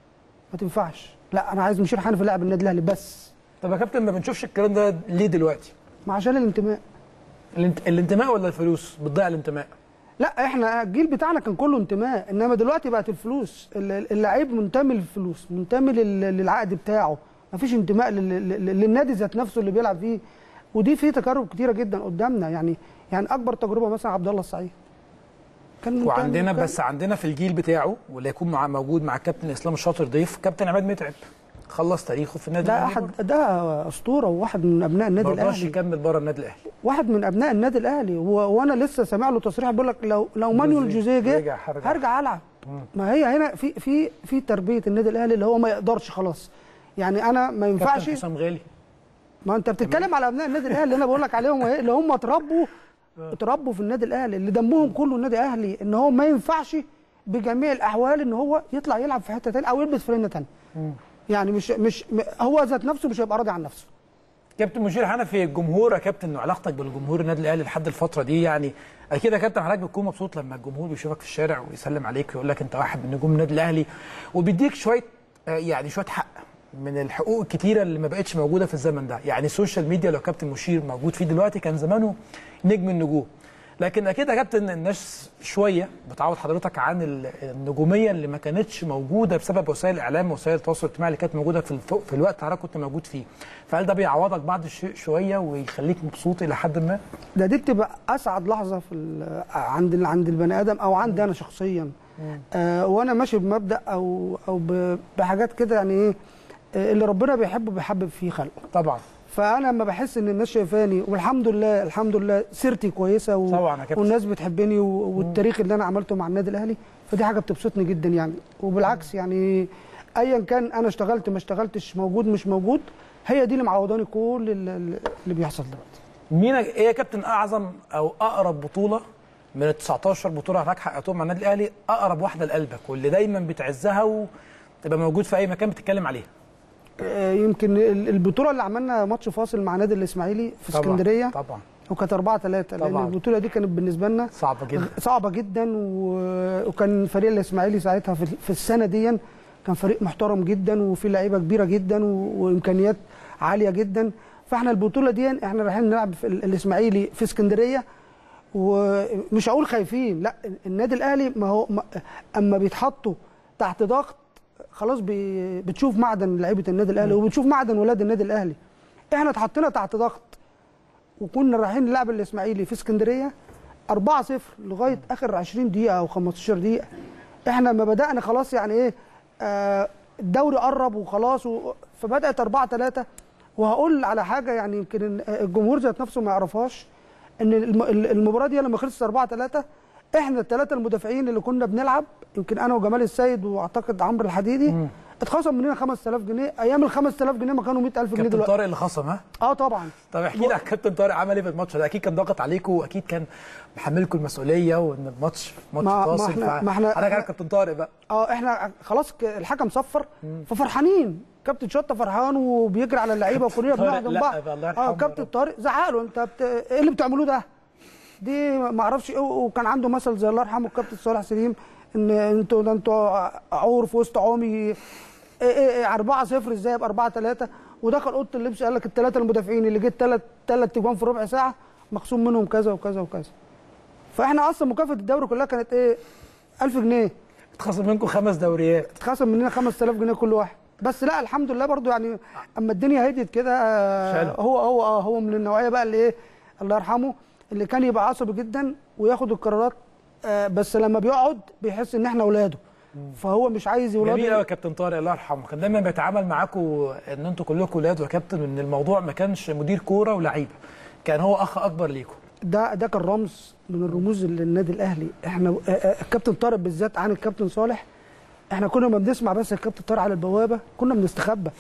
Speaker 2: ما تنفعش لا انا عايز مشير حنفي لاعب النادي الاهلي بس
Speaker 1: طب يا كابتن ما بنشوفش الكلام ده ليه دلوقتي
Speaker 2: ما عشان الانتماء
Speaker 1: الانت... الانتماء ولا الفلوس بتضيع الانتماء
Speaker 2: لا احنا الجيل بتاعنا كان كله انتماء انما دلوقتي بقت الفلوس ال- اللعيب منتمي للفلوس منتمي لل- للعقد بتاعه ما فيش انتماء لل- لل- للنادي ذات نفسه اللي بيلعب فيه ودي في تجارب كتيره جدا قدامنا يعني يعني اكبر تجربه مثلا عبد الله السعيد كان منتمي-
Speaker 1: وعندنا
Speaker 2: كان-
Speaker 1: بس عندنا في الجيل بتاعه واللي يكون مع موجود مع كابتن اسلام الشاطر ضيف كابتن عماد متعب خلص تاريخه في النادي
Speaker 2: ده
Speaker 1: الأهلي
Speaker 2: احد
Speaker 1: برضه.
Speaker 2: ده اسطوره وواحد من ابناء النادي
Speaker 1: ما رضاش
Speaker 2: الاهلي
Speaker 1: يكمل بره النادي الاهلي
Speaker 2: واحد من ابناء النادي الاهلي و... وانا لسه سامع له تصريح بيقول لك لو لو مانويل جوزيه
Speaker 1: رجع-
Speaker 2: جه
Speaker 1: هرجع.
Speaker 2: هرجع العب ما هي هنا في في في تربيه النادي الاهلي اللي هو ما يقدرش خلاص يعني انا ما
Speaker 1: كابتن
Speaker 2: ينفعش
Speaker 1: حسام غالي
Speaker 2: ما انت بتتكلم على ابناء النادي الاهلي اللي انا بقول لك عليهم ايه اللي هم اتربوا اتربوا في النادي الاهلي اللي دمهم كله النادي الاهلي ان هو ما ينفعش بجميع الاحوال ان هو يطلع يلعب في حته تانية او يلبس فرنه تانية يعني مش مش م- هو ذات نفسه مش هيبقى راضي عن نفسه
Speaker 1: كابتن مشير حنفي الجمهور يا كابتن وعلاقتك بالجمهور النادي الاهلي لحد الفتره دي يعني اكيد يا كابتن حضرتك بتكون مبسوط لما الجمهور بيشوفك في الشارع ويسلم عليك ويقول لك انت واحد من نجوم النادي الاهلي وبيديك شويه آه، يعني شويه حق من الحقوق الكتيره اللي ما بقتش موجوده في الزمن ده يعني السوشيال ميديا لو كابتن مشير موجود فيه دلوقتي كان زمانه نجم النجوم لكن اكيد يا كابتن الناس شويه بتعوض حضرتك عن ال- النجوميه اللي ما كانتش موجوده بسبب وسائل الاعلام ووسائل التواصل الاجتماعي اللي كانت موجوده في الف- في الوقت اللي حضرتك كنت موجود فيه فهل ده بيعوضك بعض الشيء شويه ويخليك مبسوط الى حد ما
Speaker 2: ده دي بتبقى اسعد لحظه في ال- عند ال- عند البني ادم او عندي انا شخصيا آه وانا ماشي بمبدا او او ب- بحاجات كده يعني ايه آه، اللي ربنا بيحبه بيحبب فيه خلقه
Speaker 1: طبعا
Speaker 2: فانا لما بحس ان الناس شايفاني والحمد لله الحمد لله سيرتي كويسه و...
Speaker 1: طبعا يا كابتن.
Speaker 2: والناس بتحبني و... والتاريخ اللي انا عملته مع النادي الاهلي فدي حاجه بتبسطني جدا يعني وبالعكس يعني ايا كان انا اشتغلت ما اشتغلتش موجود مش موجود هي دي اللي معوضاني كل اللي, اللي بيحصل دلوقتي
Speaker 1: مين ايه يا كابتن اعظم او اقرب بطوله من ال 19 بطوله حضرتك حققتهم مع النادي الاهلي اقرب واحده لقلبك واللي دايما بتعزها وتبقى موجود في اي مكان بتتكلم عليها
Speaker 2: آه، يمكن ال- البطوله اللي عملنا ماتش فاصل مع نادي الاسماعيلي في
Speaker 1: طبعاً،
Speaker 2: اسكندريه
Speaker 1: طبعا
Speaker 2: وكانت 4 3 لان
Speaker 1: طبعاً.
Speaker 2: البطوله دي كانت بالنسبه لنا
Speaker 1: صعبه جدا
Speaker 2: صعبه جدا و- وكان فريق الاسماعيلي ساعتها في في السنه دي كان فريق محترم جدا وفي لعيبه كبيره جدا و- وامكانيات عاليه جدا فاحنا البطوله دي احنا رايحين نلعب في ال- الاسماعيلي في اسكندريه ومش هقول خايفين لا النادي الاهلي ما هو ما اما بيتحطوا تحت ضغط خلاص بي بتشوف معدن لعيبه النادي الاهلي وبتشوف معدن ولاد النادي الاهلي احنا اتحطينا تحت ضغط وكنا رايحين نلعب الاسماعيلي في اسكندريه 4-0 لغايه اخر 20 دقيقه او 15 دقيقه احنا ما بدانا خلاص يعني ايه آه الدوري قرب وخلاص و... فبدات 4 3 وهقول على حاجه يعني يمكن الجمهور ذات نفسه ما يعرفهاش ان الم- المباراه دي لما خلصت 4 3 احنا الثلاثه المدافعين اللي كنا بنلعب يمكن انا وجمال السيد واعتقد عمرو الحديدي اتخصم مننا 5000 جنيه ايام ال 5000 جنيه ما كانوا 100000 جنيه
Speaker 1: كابتن
Speaker 2: دلوقتي
Speaker 1: طارق اللي خصم ها
Speaker 2: اه طبعا
Speaker 1: طب احكي لي عن كابتن طارق عمل ايه في الماتش ده اكيد كان ضاغط عليكم واكيد كان محملكم المسؤوليه وان الماتش ماتش
Speaker 2: ما- ما
Speaker 1: فاصل
Speaker 2: احنا- ما احنا-
Speaker 1: حضرتك عارف كابتن طارق بقى
Speaker 2: اه احنا خلاص ك- الحكم صفر ففرحانين كابتن شطه فرحان وبيجري على اللعيبه وكلنا
Speaker 1: طارق
Speaker 2: بنحضن
Speaker 1: لا،
Speaker 2: بعض
Speaker 1: بقى الله يرحمه
Speaker 2: اه
Speaker 1: يا
Speaker 2: كابتن
Speaker 1: رب.
Speaker 2: طارق زعق له انت بت... ايه اللي بتعملوه ده؟ دي ما اعرفش ايه وكان عنده مثل زي الله يرحمه الكابتن صالح سليم ان انتوا ده انتوا عور في وسط عومي ايه ايه ايه 4 0 ازاي يبقى 4 3 ودخل اوضه اللبس قال لك الثلاثه المدافعين اللي جت ثلاث ثلاث تجوان في ربع ساعه مخصوم منهم كذا وكذا وكذا فاحنا اصلا مكافاه الدوري كلها كانت ايه 1000 جنيه
Speaker 1: اتخصم منكم خمس دوريات
Speaker 2: اتخصم مننا 5000 جنيه كل واحد بس لا الحمد لله برضو يعني اما الدنيا هديت كده آه،
Speaker 1: شالوا.
Speaker 2: هو هو اه هو من النوعيه بقى اللي ايه الله يرحمه اللي كان يبقى عصبي جدا وياخد القرارات آه، بس لما بيقعد بيحس ان احنا اولاده فهو مش عايز
Speaker 1: جميل قوي
Speaker 2: ولاده
Speaker 1: يا كابتن طارق الله يرحمه كان دايما بيتعامل معاكم ان انتوا كلكم ولاد وكابتن وان الموضوع ما كانش مدير كوره ولعيبه كان هو اخ اكبر ليكم
Speaker 2: ده ده كان رمز من الرموز اللي النادي الاهلي احنا آه، آه، الكابتن طارق بالذات عن الكابتن صالح احنا كنا ما بنسمع بس الكابتن طارق على البوابه كنا بنستخبى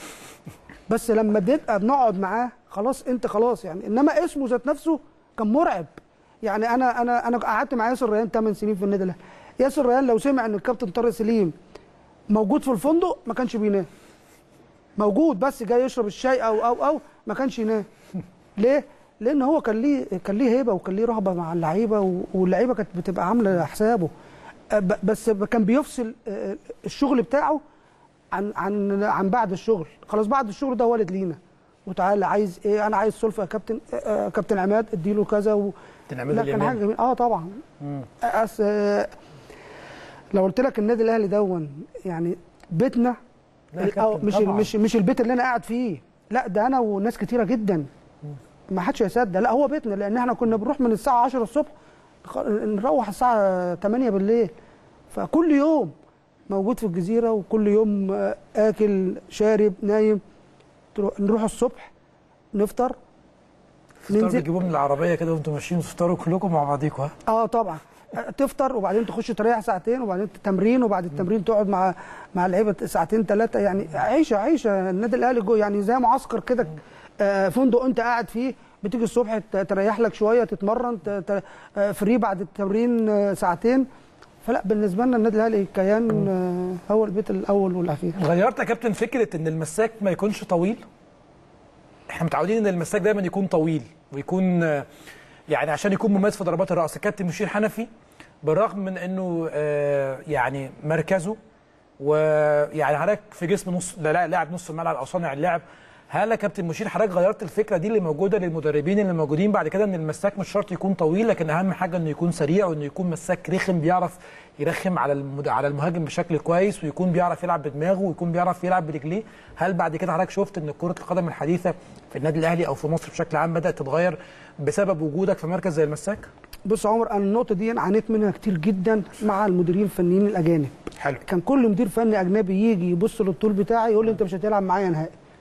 Speaker 2: بس لما بنبقى بنقعد معاه خلاص انت خلاص يعني انما اسمه ذات نفسه كان مرعب يعني انا انا انا قعدت مع ياسر ريان 8 سنين في النادي الاهلي ياسر ريان لو سمع ان الكابتن طارق سليم موجود في الفندق ما كانش بينام موجود بس جاي يشرب الشاي او او او ما كانش ينام ليه؟ لان هو كان ليه كان ليه هيبه وكان ليه رهبه مع اللعيبه و- واللعيبه كانت بتبقى عامله حسابه أه، ب- بس كان بيفصل أه، الشغل بتاعه عن عن عن بعد الشغل خلاص بعد الشغل ده والد لينا وتعالى عايز ايه انا عايز سلفه يا كابتن أه، أه، كابتن عماد اديله كذا و...
Speaker 1: كابتن عماد
Speaker 2: لا كان
Speaker 1: اليماني.
Speaker 2: حاجه جميله اه طبعا أس... آه، لو قلت لك النادي الاهلي دون يعني بيتنا
Speaker 1: لا يا
Speaker 2: ال- أو
Speaker 1: كابتن
Speaker 2: مش
Speaker 1: طبعاً.
Speaker 2: مش مش البيت اللي انا قاعد فيه لا ده انا وناس كتيره جدا ما حدش يصدق لا هو بيتنا لان احنا كنا بنروح من الساعه 10 الصبح خ- نروح الساعه 8 بالليل فكل يوم موجود في الجزيره وكل يوم آه، اكل شارب نايم تروح- نروح الصبح نفطر
Speaker 1: فطار
Speaker 2: ننزل
Speaker 1: بتجيبوه من العربيه كده وانتم ماشيين تفطروا كلكم مع بعضيكم ها
Speaker 2: اه طبعا آه، تفطر وبعدين تخش تريح ساعتين وبعدين تمرين وبعد التمرين تقعد مع مع اللعيبه ساعتين ثلاثه يعني عيشه عيشه النادي الاهلي جو يعني زي معسكر كده آه، فندق انت قاعد فيه بتيجي الصبح ت- تريح لك شويه تتمرن ت- ت- آه، فري بعد التمرين آه، ساعتين فلا بالنسبه لنا النادي الاهلي كيان آه، هو البيت الاول والاخير
Speaker 1: غيرت يا كابتن فكره ان المساك ما يكونش طويل احنا متعودين ان المساك دايما يكون طويل ويكون آه، يعني عشان يكون مميز في ضربات الراس كابتن مشير حنفي بالرغم من انه آه، يعني مركزه ويعني حضرتك في جسم نص لا- لا- لاعب نص الملعب او صانع اللعب هل يا كابتن مشير حضرتك غيرت الفكره دي اللي موجوده للمدربين اللي موجودين بعد كده ان المساك مش شرط يكون طويل لكن اهم حاجه انه يكون سريع وانه يكون مساك رخم بيعرف يرخم على المد... على المهاجم بشكل كويس ويكون بيعرف يلعب بدماغه ويكون بيعرف يلعب برجليه هل بعد كده حضرتك شفت ان كره القدم الحديثه في النادي الاهلي او في مصر بشكل عام بدات تتغير بسبب وجودك في مركز زي المساك
Speaker 2: بص يا عمر انا النقطه دي عانيت منها كتير جدا مع المديرين الفنيين الاجانب
Speaker 1: حلو
Speaker 2: كان كل مدير فني اجنبي يجي يبص للطول بتاعي يقول لي انت مش هتلعب معايا نهائي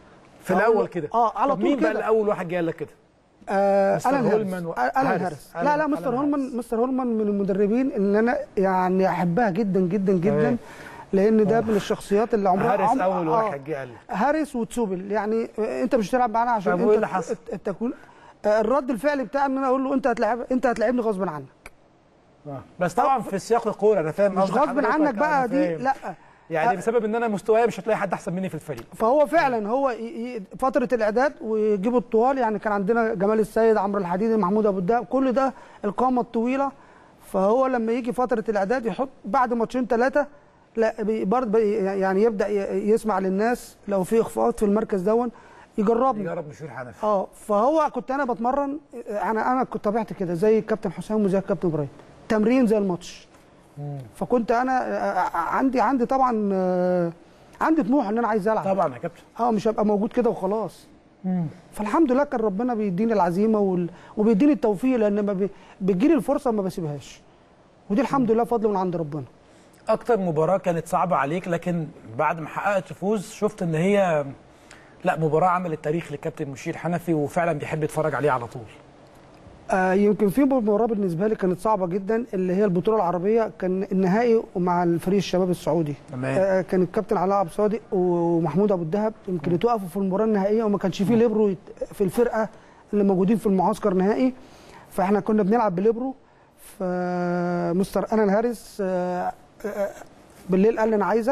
Speaker 1: في
Speaker 2: أقول
Speaker 1: الاول
Speaker 2: له-
Speaker 1: كده
Speaker 2: اه على
Speaker 1: طب
Speaker 2: طول
Speaker 1: مين بقى
Speaker 2: كده.
Speaker 1: الاول واحد جه لك كده
Speaker 2: آه
Speaker 1: مستر
Speaker 2: الان
Speaker 1: هولمان
Speaker 2: هولمان
Speaker 1: و-
Speaker 2: الان
Speaker 1: هارس.
Speaker 2: هارس
Speaker 1: ألان-
Speaker 2: لا لا
Speaker 1: ألان
Speaker 2: مستر
Speaker 1: هارس.
Speaker 2: هولمان مستر هولمان من المدربين اللي انا يعني احبها جدا جدا جدا
Speaker 1: تمام.
Speaker 2: لان ده من الشخصيات اللي عمرها
Speaker 1: هارس
Speaker 2: عمر-
Speaker 1: اول
Speaker 2: آه،
Speaker 1: واحد جه قال لي
Speaker 2: هارس وتسوبل يعني آه، انت مش هتلعب معانا عشان
Speaker 1: طب
Speaker 2: انت
Speaker 1: وإيه اللي حصل؟
Speaker 2: انت تكون آه، الرد الفعلي بتاعي ان انا اقول له انت هتلعب انت هتلعبني غصب عنك
Speaker 1: آه. بس طبعا في سياق الكوره انا فاهم
Speaker 2: مش
Speaker 1: قصدك
Speaker 2: غصب
Speaker 1: حضرتك،
Speaker 2: عنك بقى
Speaker 1: أنا
Speaker 2: دي
Speaker 1: فاهم.
Speaker 2: لا
Speaker 1: يعني
Speaker 2: آه.
Speaker 1: بسبب ان انا مستواي مش هتلاقي حد احسن مني في الفريق
Speaker 2: فهو فعلا هو ي- ي- فتره الاعداد ويجيبوا الطوال يعني كان عندنا جمال السيد عمرو الحديدي محمود ابو الدهب كل ده القامه الطويله فهو لما يجي فتره الاعداد يحط بعد ماتشين ثلاثه لا بي- برضه بي- يعني يبدا ي- يسمع للناس لو في اخفاقات في المركز دون يجربني
Speaker 1: يجرب مشهور حنفي
Speaker 2: اه فهو كنت انا بتمرن انا انا كنت طبيعتي كده زي الكابتن حسام وزي الكابتن ابراهيم تمرين زي الماتش فكنت انا آه، عندي عندي طبعا آه، عندي طموح ان انا عايز العب
Speaker 1: طبعا يا كابتن
Speaker 2: اه مش هبقى موجود كده وخلاص فالحمد لله كان ربنا بيديني العزيمه وال... وبيديني التوفيق لان ما بي... بتجيلي الفرصه ما بسيبهاش ودي الحمد لله فضل من عند ربنا
Speaker 1: اكتر مباراه كانت صعبه عليك لكن بعد ما حققت فوز شفت ان هي لا مباراه عملت تاريخ للكابتن مشير حنفي وفعلا بيحب يتفرج عليه على طول
Speaker 2: آه يمكن في مباراه بالنسبه لي كانت صعبه جدا اللي هي البطوله العربيه كان النهائي مع الفريق الشباب السعودي
Speaker 1: تمام.
Speaker 2: آه كان الكابتن علاء عبد صادق ومحمود ابو الدهب يمكن يتوقفوا في المباراه النهائيه وما كانش فيه ليبرو يت- في الفرقه اللي موجودين في المعسكر النهائي فاحنا كنا بنلعب بليبرو فمستر انان هاريس آه آه بالليل قال لي انا عايزك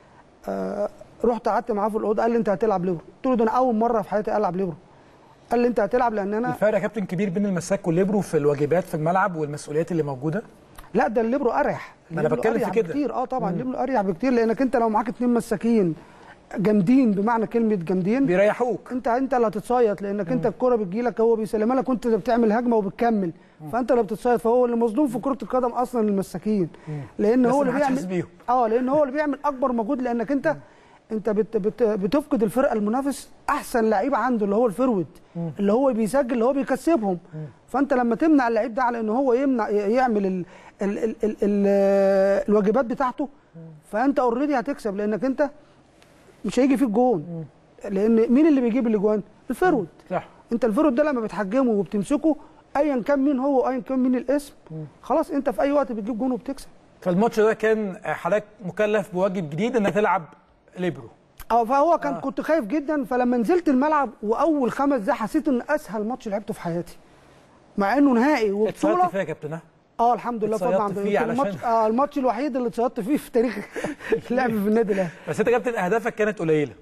Speaker 2: آه رحت قعدت معاه في الاوضه قال لي انت هتلعب ليبرو قلت له ده انا اول مره في حياتي العب ليبرو قال لي انت هتلعب لان انا
Speaker 1: الفرق يا كابتن كبير بين المساك والليبرو في الواجبات في الملعب والمسؤوليات اللي موجوده
Speaker 2: لا ده الليبرو اريح
Speaker 1: ما أنا
Speaker 2: الليبرو
Speaker 1: بتكلم في
Speaker 2: أريح
Speaker 1: كده.
Speaker 2: بكتير اه طبعا الليبرو اريح بكتير لانك انت لو معاك اتنين مساكين جامدين بمعنى كلمه جامدين
Speaker 1: بيريحوك
Speaker 2: انت انت اللي هتتصيط لانك انت الكره بتجيلك هو بيسلمها لك وانت بتعمل هجمه وبتكمل فانت اللي بتتصيط فهو اللي مظلوم في كره القدم اصلا المساكين لان
Speaker 1: بس
Speaker 2: هو اللي
Speaker 1: ما حدش حاسس
Speaker 2: بيعمل
Speaker 1: بيهم.
Speaker 2: اه لان هو اللي بيعمل اكبر مجهود لانك انت انت بت بت بتفقد الفرقه المنافس احسن لعيب عنده اللي هو الفرود اللي هو بيسجل اللي هو بيكسبهم فانت لما تمنع اللعيب ده على ان هو يمنع يعمل ال ال ال ال ال الواجبات بتاعته فانت اوريدي هتكسب لانك انت مش هيجي فيك جون لان مين اللي بيجيب الاجوان الفرود
Speaker 1: صح
Speaker 2: انت الفرود ده لما بتحجمه وبتمسكه ايا كان مين هو ايا كان مين الاسم خلاص انت في اي وقت بتجيب جون وبتكسب
Speaker 1: فالماتش ده كان حضرتك مكلف بواجب جديد انك تلعب ليبرو
Speaker 2: اه فهو كان آه. كنت خايف جدا فلما نزلت الملعب واول خمس دقايق حسيت ان اسهل ماتش لعبته في حياتي مع انه نهائي
Speaker 1: اتصرفت
Speaker 2: وبطوله
Speaker 1: فيها يا كابتن ها؟
Speaker 2: اه الحمد لله
Speaker 1: اتصيدت
Speaker 2: فضل عند
Speaker 1: فيه
Speaker 2: يمكن
Speaker 1: علشان-
Speaker 2: الماتش آه الماتش الوحيد اللي اتصيدت فيه في تاريخ اللعب في النادي الاهلي
Speaker 1: بس انت يا كابتن اهدافك كانت قليله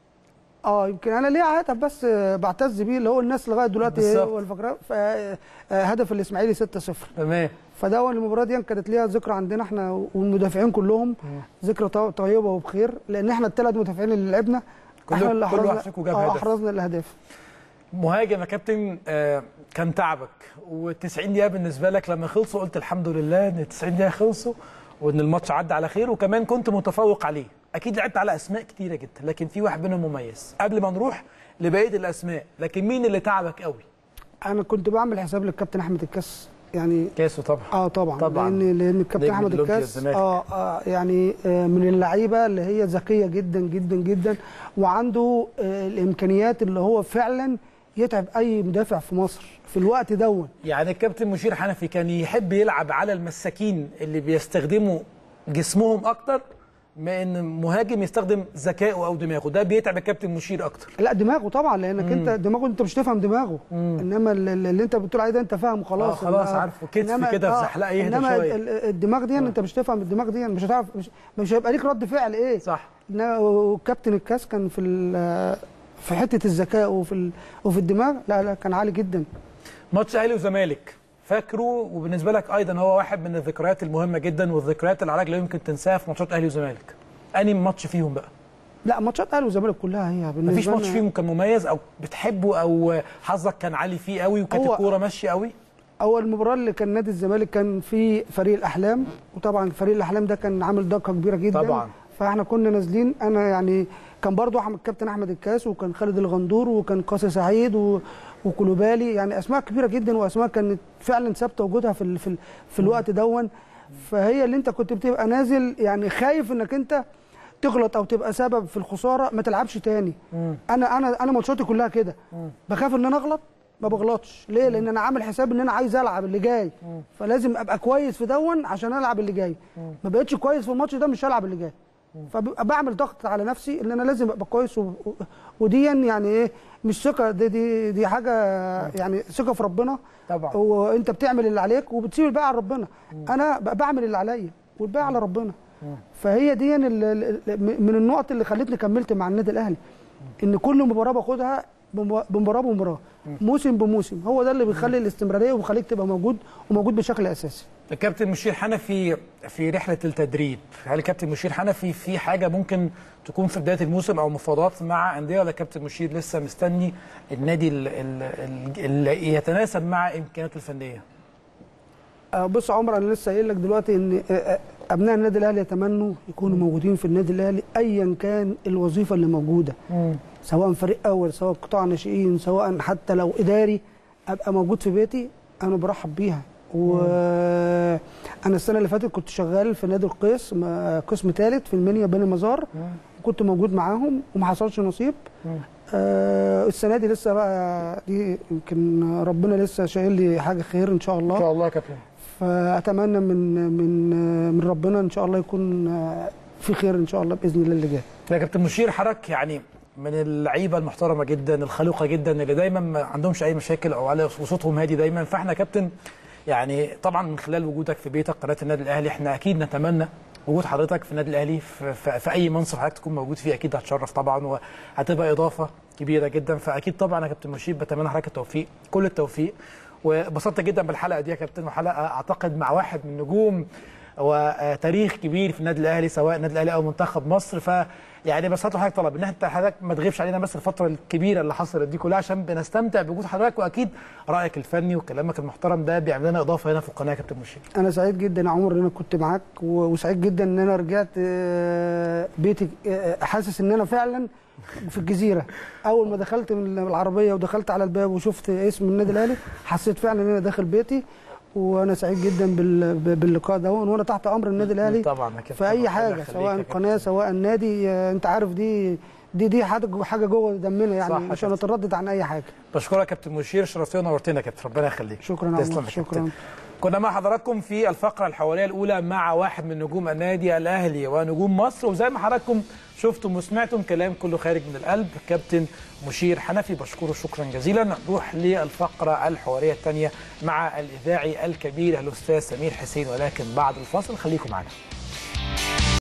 Speaker 2: اه يمكن انا ليا هدف بس آه، بعتز بيه اللي هو الناس لغايه دلوقتي
Speaker 1: بالظبط.
Speaker 2: هو الفقره ف- آه، هدف الاسماعيلي 6-0
Speaker 1: تمام
Speaker 2: فده هو المباراه دي كانت ليها ذكرى عندنا احنا والمدافعين كلهم ذكرى طي- طيبه وبخير لان احنا الثلاث مدافعين اللي لعبنا
Speaker 1: كل-
Speaker 2: احنا اللي
Speaker 1: كل واحد
Speaker 2: احرزنا
Speaker 1: فيكم جاب
Speaker 2: آه،
Speaker 1: هدف.
Speaker 2: احرزنا الاهداف
Speaker 1: مهاجم يا كابتن آه، كان تعبك و90 دقيقه بالنسبه لك لما خلصوا قلت الحمد لله ان 90 دقيقه خلصوا وان الماتش عدى على خير وكمان كنت متفوق عليه اكيد لعبت على اسماء كتيره جدا لكن في واحد منهم مميز قبل ما نروح لبقيه الاسماء لكن مين اللي تعبك قوي
Speaker 2: انا كنت بعمل حساب للكابتن احمد الكاس يعني
Speaker 1: كاسو طبعا
Speaker 2: اه طبعا,
Speaker 1: طبعاً.
Speaker 2: لان لان الكابتن
Speaker 1: نجم
Speaker 2: احمد
Speaker 1: الأولمبيا
Speaker 2: الكاس
Speaker 1: الزمالك.
Speaker 2: اه, آه يعني آه من اللعيبه اللي هي ذكيه جدا جدا جدا وعنده آه الامكانيات اللي هو فعلا يتعب اي مدافع في مصر في الوقت دون
Speaker 1: يعني الكابتن مشير حنفي كان يحب يلعب على المساكين اللي بيستخدموا جسمهم اكتر ما ان مهاجم يستخدم ذكائه او دماغه ده بيتعب الكابتن مشير اكتر
Speaker 2: لا دماغه طبعا لانك انت دماغه انت مش تفهم دماغه انما اللي اللي انت بتقول عليه ده انت فاهمه خلاص
Speaker 1: آه، خلاص
Speaker 2: إنما-
Speaker 1: عارفه. كتف
Speaker 2: إنما-
Speaker 1: كده في
Speaker 2: آه،
Speaker 1: زحلقة يهدى
Speaker 2: انما
Speaker 1: شوية.
Speaker 2: ال- ال- الدماغ دي انت مش تفهم الدماغ دي مش هتعرف مش, مش هيبقى ليك رد فعل ايه
Speaker 1: صح
Speaker 2: إنما- وكابتن الكاس كان في ال- في حته الذكاء وفي ال- وفي الدماغ لا لا كان عالي جدا
Speaker 1: ماتش اهلي وزمالك فاكره وبالنسبه لك ايضا هو واحد من الذكريات المهمه جدا والذكريات اللي عليك لا يمكن تنساها في ماتشات اهلي وزمالك انهي ماتش فيهم بقى
Speaker 2: لا ماتشات اهلي والزمالك كلها هي بالنسبه
Speaker 1: مفيش ماتش
Speaker 2: لنا-
Speaker 1: فيهم كان مميز او بتحبه او حظك كان عالي فيه قوي وكانت
Speaker 2: هو-
Speaker 1: الكوره ماشيه قوي
Speaker 2: اول مباراه اللي كان نادي الزمالك كان في فريق الاحلام وطبعا فريق الاحلام ده كان عامل ضجه كبيره جدا
Speaker 1: طبعاً.
Speaker 2: فاحنا كنا نازلين انا يعني كان برضو احمد كابتن احمد الكاس وكان خالد الغندور وكان قاسي سعيد و... وكلوبالي يعني اسماء كبيره جدا واسماء كانت فعلا ثابته وجودها في ال... في, ال... في الوقت دون فهي اللي انت كنت بتبقى نازل يعني خايف انك انت تغلط او تبقى سبب في الخساره ما تلعبش تاني انا انا انا ماتشاتي كلها كده بخاف ان انا اغلط ما بغلطش ليه لان انا عامل حساب ان انا عايز العب اللي جاي فلازم ابقى كويس في دون عشان العب اللي جاي ما بقتش كويس في الماتش ده مش هلعب اللي جاي فببقى بعمل ضغط على نفسي ان انا لازم ابقى كويس و... و... ودي يعني ايه مش ثقه دي دي دي حاجه يعني ثقه في ربنا
Speaker 1: طبعا.
Speaker 2: وانت بتعمل اللي عليك وبتسيب الباقي على ربنا انا بقى بعمل اللي عليا والباقي على ربنا فهي دي ال- ال- ال- من النقط اللي خلتني كملت مع النادي الاهلي ان كل مباراه باخدها بم- بمباراه بمباراه موسم بموسم هو ده اللي بيخلي الاستمراريه وبيخليك تبقى موجود وموجود بشكل اساسي
Speaker 1: الكابتن مشير حنفي في رحله التدريب هل الكابتن مشير حنفي في حاجه ممكن تكون في بدايه الموسم او مفاوضات مع انديه ولا كابتن مشير لسه مستني النادي ال- ال- ال- اللي يتناسب مع امكانياته الفنيه
Speaker 2: آه، بص يا عمر انا لسه قايل لك دلوقتي ان آه، آه، ابناء النادي الاهلي يتمنوا يكونوا موجودين في النادي الاهلي ايا كان الوظيفه اللي موجوده سواء فريق اول سواء قطاع ناشئين سواء حتى لو اداري ابقى موجود في بيتي انا برحب بيها وانا السنه اللي فاتت كنت شغال في نادي القيس م- قسم ثالث في المنيا بني مزار وكنت موجود معاهم وما حصلش نصيب آه السنه دي لسه بقى دي يمكن ربنا لسه شايل لي حاجه خير ان شاء الله
Speaker 1: ان شاء الله يا كابتن
Speaker 2: فاتمنى من من من ربنا ان شاء الله يكون في خير ان شاء الله باذن الله اللي جاي
Speaker 1: يا كابتن مشير حضرتك يعني من اللعيبه المحترمه جدا الخلوقه جدا اللي دايما ما عندهمش اي مشاكل او على وصوتهم هادي دايما فاحنا يا كابتن يعني طبعا من خلال وجودك في بيتك قناه النادي الاهلي احنا اكيد نتمنى وجود حضرتك في النادي الاهلي في, في, في اي منصب حضرتك تكون موجود فيه اكيد هتشرف طبعا وهتبقى اضافه كبيره جدا فاكيد طبعا يا كابتن مشير بتمنى لحضرتك التوفيق كل التوفيق وبسطت جدا بالحلقه دي يا كابتن وحلقه اعتقد مع واحد من نجوم وتاريخ كبير في النادي الاهلي سواء النادي الاهلي او منتخب مصر ف يعني بس حضرتك طلب ان انت حضرتك ما تغيبش علينا بس الفتره الكبيره اللي حصلت دي كلها عشان بنستمتع بوجود حضرتك واكيد رايك الفني وكلامك المحترم ده بيعمل لنا اضافه هنا في القناه يا كابتن مشير
Speaker 2: انا سعيد جدا يا عمر ان انا كنت معاك و- وسعيد جدا ان انا رجعت آه، بيتي آه، حاسس ان انا فعلا في الجزيره اول ما دخلت من العربيه ودخلت على الباب وشفت اسم النادي الاهلي حسيت فعلا ان انا داخل بيتي وانا سعيد جدا بال- باللقاء ده وانا تحت امر النادي الاهلي
Speaker 1: طبعا يا كابتن
Speaker 2: في اي
Speaker 1: ربنا
Speaker 2: حاجه
Speaker 1: يخليك يا
Speaker 2: سواء
Speaker 1: كابتن.
Speaker 2: قناه سواء نادي آه، انت عارف دي دي دي حاجه حاجه جوه دمنا
Speaker 1: صح
Speaker 2: يعني
Speaker 1: يا
Speaker 2: مش
Speaker 1: كابتن.
Speaker 2: هنتردد عن اي حاجه
Speaker 1: بشكرك يا كابتن مشير شرفتنا ونورتنا يا كابتن ربنا يخليك
Speaker 2: شكرا يا
Speaker 1: تسلم
Speaker 2: عمر
Speaker 1: يا
Speaker 2: شكرا
Speaker 1: كابتن. كنا مع حضراتكم في الفقرة الحوارية الأولى مع واحد من نجوم النادي الأهلي ونجوم مصر وزي ما حضراتكم شفتم وسمعتم كلام كله خارج من القلب كابتن مشير حنفي بشكره شكرا جزيلا نروح للفقرة الحوارية الثانية مع الإذاعي الكبير الأستاذ سمير حسين ولكن بعد الفاصل خليكم معنا